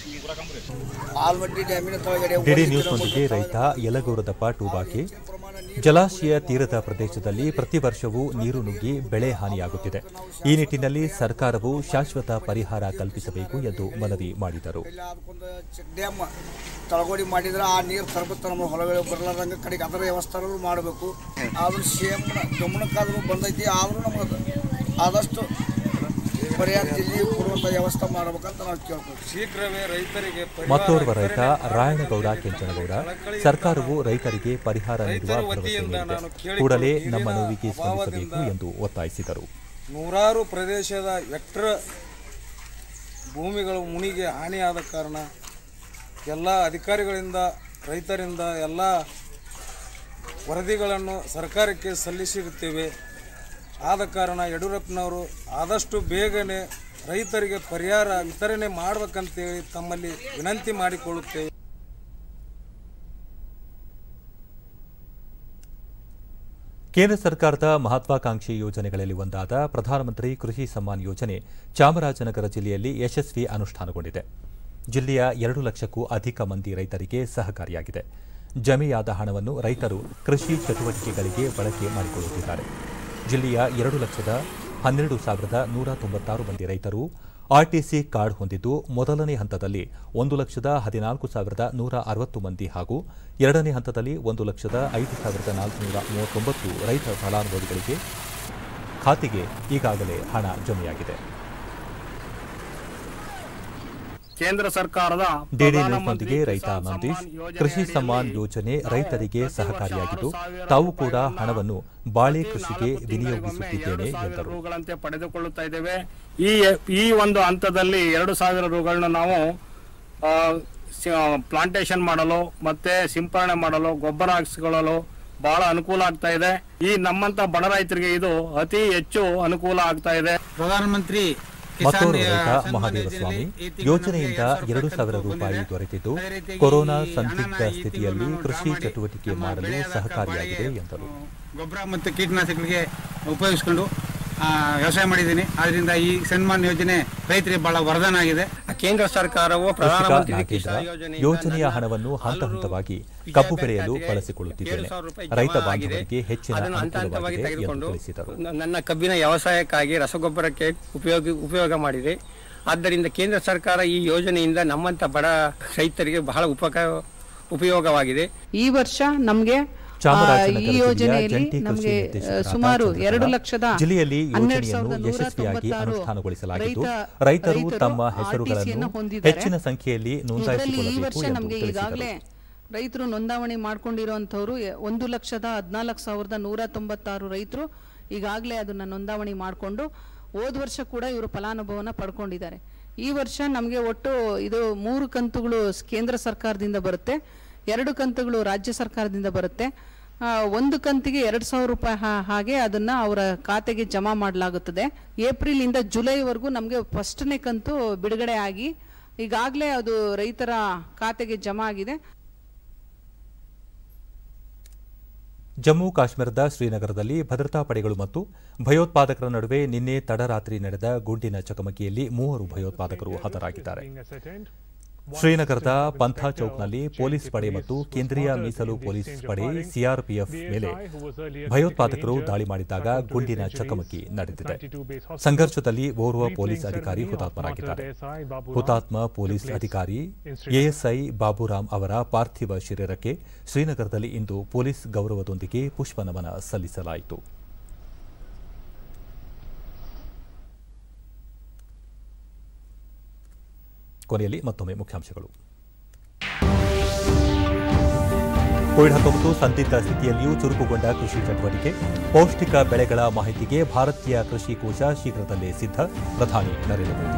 ಆಲ್ಮಟ್ಟಿ ಡ್ಯಾಮಿನ ಕೆಳಗಡೆ ಡಿಡಿ ನ್ಯೂಸ್ನೊಂದಿಗೆ ರೈತ ಯಲಗೌರದಪ್ಪ ಟೂಬಾಕೆ ಜಲಾಶಯ ತೀರದ ಪ್ರದೇಶದಲ್ಲಿ ಪ್ರತಿ ವರ್ಷವೂ ನೀರು ನುಗ್ಗಿ ಬೆಳೆ ಹಾನಿಯಾಗುತ್ತಿದೆ ಈ ನಿಟ್ಟಿನಲ್ಲಿ ಸರ್ಕಾರವು ಶಾಶ್ವತ ಪರಿಹಾರ ಕಲ್ಪಿಸಬೇಕು ಎಂದು ಮನವಿ ಮಾಡಿದರು ಇಲ್ಲಿ ಅದಕ್ಕೊಂದು ಚೆಕ್ ಡ್ಯಾಮ್ ತಳಗೋಡಿ ಮಾಡಿದ್ರೆ ಆ ನೀರು ತರಬತ್ತ ನಮ್ಮ ಹೊಲಗಳಿಗೆ ಬರಲಾರ್ದಂಗೆ ಕಡೆಗೆ ಅದರ ವ್ಯವಸ್ಥೆ ಮಾಡಬೇಕು ಆದ್ರೂ ಸೇಮ್ ಗಮನಕ್ಕಾದ್ರೂ ಬಂದೈತಿ ಆದ್ರೂ ನಮಗೆ ಆದಷ್ಟು ಪರಿಹಾರ ಜಿಲ್ಲೆ ಕೊಡುವಂಥ ವ್ಯವಸ್ಥೆ ಮಾಡ್ಬೇಕಂತ ನಾವು ಕೇಳ್ತೀವಿ ಶೀಘ್ರವೇ ರೈತರಿಗೆ ಪರಿಹಾರ ಮತ್ತೋರ್ವ ರೈತ ರಾಯಣಗೌಡ ಕೆಂಚನಗೌಡ ಸರ್ಕಾರವು ರೈತರಿಗೆ ಪರಿಹಾರ ನೀಡುವ ಭರವಸೆ ನೀಡಿದೆ ಕೂಡಲೇ ನಮ್ಮ ನೋವಿಗೆ ಸ್ಪಂದಿಸಬೇಕು ಎಂದು ಒತ್ತಾಯಿಸಿದರು ನೂರಾರು ಪ್ರದೇಶದ ಹೆಕ್ಟರ್ ಭೂಮಿಗಳು ಮುನಿಗೆ ಹಾನಿಯಾದ ಕಾರಣ ಎಲ್ಲ ಅಧಿಕಾರಿಗಳಿಂದ ರೈತರಿಂದ ಎಲ್ಲ ವರದಿಗಳನ್ನು ಸರ್ಕಾರಕ್ಕೆ ಸಲ್ಲಿಸಿರುತ್ತೇವೆ ಆದ ಕಾರಣ ಯಡಿಯೂರಪ್ಪನವರು ಆದಷ್ಟು ಬೇಗನೆ ರೈತರಿಗೆ ಪರಿಹಾರ ವಿತರಣೆ ಮಾಡಬೇಕಂತೇಳಿ ತಮ್ಮಲ್ಲಿ ವಿನಂತಿ ಮಾಡಿಕೊಳ್ಳುತ್ತೇವೆ ಕೇಂದ್ರ ಸರ್ಕಾರದ ಮಹತ್ವಾಕಾಂಕ್ಷಿ ಯೋಜನೆಗಳಲ್ಲಿ ಒಂದಾದ ಪ್ರಧಾನಮಂತ್ರಿ ಕೃಷಿ ಸಮ್ಮಾನ್ ಯೋಜನೆ ಚಾಮರಾಜನಗರ ಜಿಲ್ಲೆಯಲ್ಲಿ ಯಶಸ್ವಿ ಅನುಷ್ಠಾನಗೊಂಡಿದೆ ಜಿಲ್ಲೆಯ ಎರಡು ಲಕ್ಷಕ್ಕೂ ಅಧಿಕ ಮಂದಿ ರೈತರಿಗೆ ಸಹಕಾರಿಯಾಗಿದೆ ಜಮೆಯಾದ ಹಣವನ್ನು ರೈತರು ಕೃಷಿ ಚಟುವಟಿಕೆಗಳಿಗೆ ಬಳಕೆ ಮಾಡಿಕೊಳ್ಳುತ್ತಿದ್ದಾರೆ ಜಿಲ್ಲೆಯ ಎರಡು ಲಕ್ಷದ ಹನ್ನೆರಡು ಸಾವಿರದ ನೂರ ತೊಂಬತ್ತಾರು ಮಂದಿ ರೈತರು ಆರ್ಟಿಸಿ ಕಾರ್ಡ್ ಹೊಂದಿದ್ದು ಮೊದಲನೇ ಹಂತದಲ್ಲಿ ಒಂದು ಲಕ್ಷದ ಹದಿನಾಲ್ಕು ಸಾವಿರದ ನೂರ ಅರವತ್ತು ಮಂದಿ ಹಾಗೂ ಎರಡನೇ ಹಂತದಲ್ಲಿ ಒಂದು ಲಕ್ಷದ ಐದು ಸಾವಿರದ ನಾಲ್ಕುನೂರ ಮೂವತ್ತೊಂಬತ್ತು ರೈತ ಫಲಾನುಭವಿಗಳಿಗೆ ಖಾತೆಗೆ ಈಗಾಗಲೇ ಹಣ ಜಮೆಯಾಗಿದೆ ಕೇಂದ್ರ ಸರ್ಕಾರದ ಡಿಡಿ ನ್ಯೂಸ್ನೊಂದಿಗೆ ರೈತ ನಂದೀಶ್ ಕೃಷಿ ಸಮ್ಮಾನ್ ಯೋಜನೆ ರೈತರಿಗೆ ಸಹಕಾರಿಯಾಗಿದ್ದು ತಾವು ಕೂಡ ಹಣವನ್ನು ಬಾಳೆ ಕೃಷಿಗೆ ವಿನಿಯೋಗಿಸುತ್ತಿದ್ದೇನೆ ಎಂದರು ರೂಗಳಂತೆ ಪಡೆದುಕೊಳ್ಳುತ್ತಾ ಇದ್ದೇವೆ ಈ ಈ ಒಂದು ಹಂತದಲ್ಲಿ ಎರಡು ಸಾವಿರ ರೂಗಳನ್ನ ನಾವು ಪ್ಲಾಂಟೇಶನ್ ಮಾಡಲು ಮತ್ತೆ ಸಿಂಪರಣೆ ಮಾಡಲು ಗೊಬ್ಬರ ಹಾಕಿಸಿಕೊಳ್ಳಲು ಬಹಳ ಅನುಕೂಲ ಆಗ್ತಾ ಇದೆ ಈ ನಮ್ಮಂತ ಬಡ ರೈತರಿಗೆ ಇದು ಅತಿ ಹೆಚ್ಚು ಅನುಕೂಲ ಆಗ್ತಾ ಇದೆ ಪ್ರಧಾನಮಂತ್ರಿ ಮತ್ತೋರ್ವ ರೈತ ಮಹಾದೇವ ಸ್ವಾಮಿ ಯೋಜನೆಯಿಂದ ಎರಡು ಸಾವಿರ ರೂಪಾಯಿ ದೊರೆತಿದ್ದು ಕೊರೋನಾ ಸಂದಿಗ್ಧ ಸ್ಥಿತಿಯಲ್ಲಿ ಕೃಷಿ ಚಟುವಟಿಕೆ ಮಾಡಲು ಸಹಕಾರಿಯಾಗಿದೆ ಎಂದರು ಗೊಬ್ಬರ ಮತ್ತು ಕೀಟನಾಶಕಗಳಿಗೆ ಉಪಯೋಗಿಸ್ಕೊಂಡು ಆ, ವ್ಯವಸಾಯ ಮಾಡಿದ್ದೀನಿ ಆದ್ರಿಂದ ಈ ಸನ್ಮಾನ್ ಯೋಜನೆ ರೈತರಿಗೆ ಬಹಳ ವರದಾನ ಆಗಿದೆ ಕೇಂದ್ರ ಸರ್ಕಾರವು ಕೃಷಿಕ ಪ್ರಧಾನಮಂತ್ರಿ ನಾಗೇಂದ್ರ ಕಿಸಾನ್ ಯೋಜನೆಯಿಂದ ಯೋಜನೆಯ ನನಗೆ ಹಣವನ್ನು ಹಂತ ಆರು ಹಂತವಾಗಿ ಬೀಜ ಕಬ್ಬು ಬೆಳೆಯಲು ಬೇಕಾದ್ರೆ ಬಳಸಿಕೊಳ್ಳುತ್ತಿದ್ದೇನೆ ಏಳು ಸಾವಿರ ರೂಪಾಯಿ ರೈತ ಜಮಾ ಆಗಿದೆ. ಬಾಂಧವರಿಗೆ ಹೆಚ್ಚಿನ ಅದನ್ನು ಹಂತ ಹಂತವಾಗಿ ಅನುಕೂಲವಾಗಿದೆ ಎಂದು ತೆಗೆದುಕೊಂಡು ತಿಳಿಸಿದರು ನ- ನನ್ನ ಕಬ್ಬಿನ ವ್ಯವಸಾಯಕ್ಕಾಗಿ ರಸಗೊಬ್ಬರಕ್ಕೆ ಉಪಯೋಗ ಉಪಯೋಗ ಮಾಡಿದೆ ಆದ್ದರಿಂದ ಕೇಂದ್ರ ಸರ್ಕಾರ ಈ ಯೋಜನೆಯಿಂದ ನಮ್ಮಂತ ಬಡ ರೈತರಿಗೆ ಬಹಳ ಉಪಕ ಉಪಯೋಗವಾಗಿದೆ ಈ ವರ್ಷ ನಮಗೆ ಚಾಮರಾಜನಗರ ಈ ಜಿಲ್ಲೆಯ ಯೋಜನೆಯಲ್ಲಿ ಜಂಟಿ ಕೃಷಿ ನಮಗೆ ನಿರ್ದೇಶಕರಾದ ಸುಮಾರು ಚಂದ್ರಕಲಾ ಎರಡು ಲಕ್ಷದ ಜಿಲ್ಲೆಯಲ್ಲಿ ಹನ್ನೆರಡು ಯೋಜನೆಯನ್ನು ಸಾವಿರದ ನೂರ ಯಶಸ್ವಿಯಾಗಿ ತೊಂಬತ್ತಾರು ಅನುಷ್ಠಾನಗೊಳಿಸಲಾಗಿದ್ದು ರೈತ- ರೈತರು ರೈತರು ತಮ್ಮ RTC ಯನ್ನು ಹೆಸರುಗಳನ್ನು ಹೊಂದಿದ್ದಾರೆ. ಹೆಚ್ಚಿನ ಸಂಖ್ಯೆಯಲ್ಲಿ ಇದರಲ್ಲಿ ಈ ನೋಂದಾಯಿಸಿಕೊಳ್ಳಬೇಕು ವರ್ಷ ಎಂದು ನಮಗೆ ತಿಳಿಸಿದರು ಈಗಾಗಲೇ ರೈತರು ನೋಂದಾವಣಿ ಮಾಡ್ಕೊಂಡಿರುವಂತವ್ರು ಎ- ಒಂದು ಲಕ್ಷದ ಹದಿನಾಲ್ಕು ಸಾವಿರದ ನೂರ ತೊಂಬತ್ತಾರು ರೈತರು ಈಗಾಗಲೇ ಅದನ್ನ ನೋಂದಾವಣಿ ಮಾಡಿಕೊಂಡು ಹೋದ ವರ್ಷ ಕೂಡ ಇವರು ಫಲಾನುಭವನ ಪಡ್ಕೊಂಡಿದ್ದಾರೆ ಈ ವರ್ಷ ನಮಗೆ ಒಟ್ಟು ಇದು ಮೂರು ಕಂತುಗಳು ಸ್- ಕೇಂದ್ರ ಸರ್ಕಾರದಿಂದ ಬರುತ್ತೆ ಎರಡು ಕಂತುಗಳು ರಾಜ್ಯ ಸರ್ಕಾರದಿಂದ ಬರುತ್ತೆ ಆ, ಒಂದು ಕಂತಿಗೆ ಎರಡು ಸಾವಿರ ರೂಪಾಯಿ ಹಾ- ಹಾಗೆ ಅದನ್ನ ಅವರ ಖಾತೆಗೆ ಜಮಾ ಮಾಡಲಾಗುತ್ತದೆ ಏಪ್ರಿಲ್ ಇಂದ ಜುಲೈವರೆಗೂ ನಮಗೆ ಫಸ್ಟ್ನೇ ಕಂತು ಬಿಡುಗಡೆ ಆಗಿ ಈಗಾಗಲೇ ಅದು ರೈತರ ಖಾತೆಗೆ ಜಮಾ ಆಗಿದೆ ಜಮ್ಮು ಕಾಶ್ಮೀರದ ಶ್ರೀನಗರದಲ್ಲಿ ಭದ್ರತಾ ಪಡೆಗಳು ಮತ್ತು ಭಯೋತ್ಪಾದಕರ ನಡುವೆ ನಿನ್ನೆ ತಡರಾತ್ರಿ ನಡೆದ ಗುಂಡಿನ ಚಕಮಕಿಯಲ್ಲಿ ಮೂವರು ಭಯೋತ್ಪಾದಕರು ಹತರಾಗಿದ್ದಾರೆ ಶ್ರೀನಗರದ ಪಂಥಾ ಚೌಕ್ನಲ್ಲಿ ಪೊಲೀಸ್ ಪಡೆ ಮತ್ತು ಕೇಂದ್ರೀಯ ಮೀಸಲು ಪೊಲೀಸ್ ಪಡೆ ಸಿಆರ್ಪಿಎಫ್ ಮೇಲೆ ಭಯೋತ್ಪಾದಕರು ದಾಳಿ ಮಾಡಿದಾಗ ಗುಂಡಿನ ಚಕಮಕಿ ನಡೆದಿದೆ ಸಂಘರ್ಷದಲ್ಲಿ ಓರ್ವ ಪೊಲೀಸ್ ಅಧಿಕಾರಿ ಹುತಾತ್ಮರಾಗಿದ್ದಾರೆ ಹುತಾತ್ಮ ಪೊಲೀಸ್ ಅಧಿಕಾರಿ ಎಎಸ್ಐ ಬಾಬುರಾಮ್ ಅವರ ಪಾರ್ಥಿವ ಶರೀರಕ್ಕೆ ಶ್ರೀನಗರದಲ್ಲಿ ಇಂದು ಪೊಲೀಸ್ ಗೌರವದೊಂದಿಗೆ ಪುಷ್ಪನಮನ ಸಲ್ಲಿಸಲಾಯಿತು ಕೊನೆಯಲ್ಲಿ ಮತ್ತೊಮ್ಮೆ ಮುಖ್ಯಾಂಶಗಳು ಕೋವಿಡ್ ಹತ್ತೊಂಬತ್ತು ಸಂದಿಗ್ಧ ಸ್ಥಿತಿಯಲ್ಲಿಯೂ ಚುರುಕುಗೊಂಡ ಕೃಷಿ ಚಟುವಟಿಕೆ ಪೌಷ್ಟಿಕ ಬೆಳೆಗಳ ಮಾಹಿತಿಗೆ ಭಾರತೀಯ ಕೃಷಿ ಕೋಶ ಶೀಘ್ರದಲ್ಲೇ ಸಿದ್ಧ ಪ್ರಧಾನಿ ನರೇಂದ್ರ ಮೋದಿ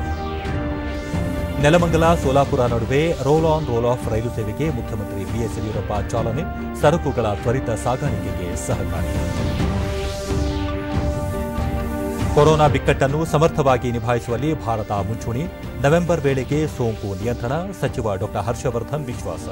ನೆಲಮಂಗಲ ಸೋಲಾಪುರ ನಡುವೆ ರೋಲ್ ಆನ್ ರೋಲ್ ಆಫ್ ರೈಲು ಸೇವೆಗೆ ಮುಖ್ಯಮಂತ್ರಿ ಬಿಎಸ್ ಯಡಿಯೂರಪ್ಪ ಚಾಲನೆ ಸರಕುಗಳ ತ್ವರಿತ ಸಾಗಾಣಿಕೆಗೆ ಸಹಕಾರಿ ಕೊರೋನಾ ಬಿಕ್ಕಟ್ಟನ್ನು ಸಮರ್ಥವಾಗಿ ನಿಭಾಯಿಸುವಲ್ಲಿ ಭಾರತ ಮುಂಚೂಣಿ ನವೆಂಬರ್ ವೇಳೆಗೆ ಸೋಂಕು ನಿಯಂತ್ರಣ ಸಚಿವ ಡಾ ಹರ್ಷವರ್ಧನ್ ವಿಶ್ವಾಸ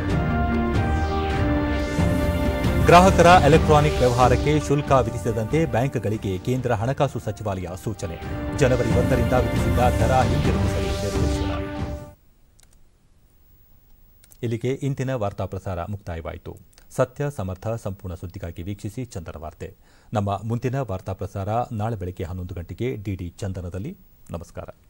ಗ್ರಾಹಕರ ಎಲೆಕ್ಟ್ರಾನಿಕ್ ವ್ಯವಹಾರಕ್ಕೆ ಶುಲ್ಕ ವಿಧಿಸದಂತೆ ಬ್ಯಾಂಕ್ಗಳಿಗೆ ಕೇಂದ್ರ ಹಣಕಾಸು ಸಚಿವಾಲಯ ಸೂಚನೆ ಜನವರಿ ಒಂದರಿಂದ ವಿಧಿಸಿದ್ದ ದರ ಹಿಂದಿರುಗಿಸಲು ನಿರ್ದೇಶನ ಇಲ್ಲಿಗೆ ಇಂದಿನ ವಾರ್ತಾ ಪ್ರಸಾರ ಮುಕ್ತಾಯವಾಯಿತು ಸತ್ಯ ಸಮರ್ಥ ಸಂಪೂರ್ಣ ಸುದ್ದಿಗಾಗಿ ವೀಕ್ಷಿಸಿ ಚಂದನ ವಾರ್ತೆ ನಮ್ಮ ಮುಂದಿನ ವಾರ್ತಾ ಪ್ರಸಾರ ನಾಳೆ ಬೆಳಗ್ಗೆ ಹನ್ನೊಂದು ಗಂಟೆಗೆ ಡಿಡಿ ಚಂದನದಲ್ಲಿ ನಮಸ್ಕಾರ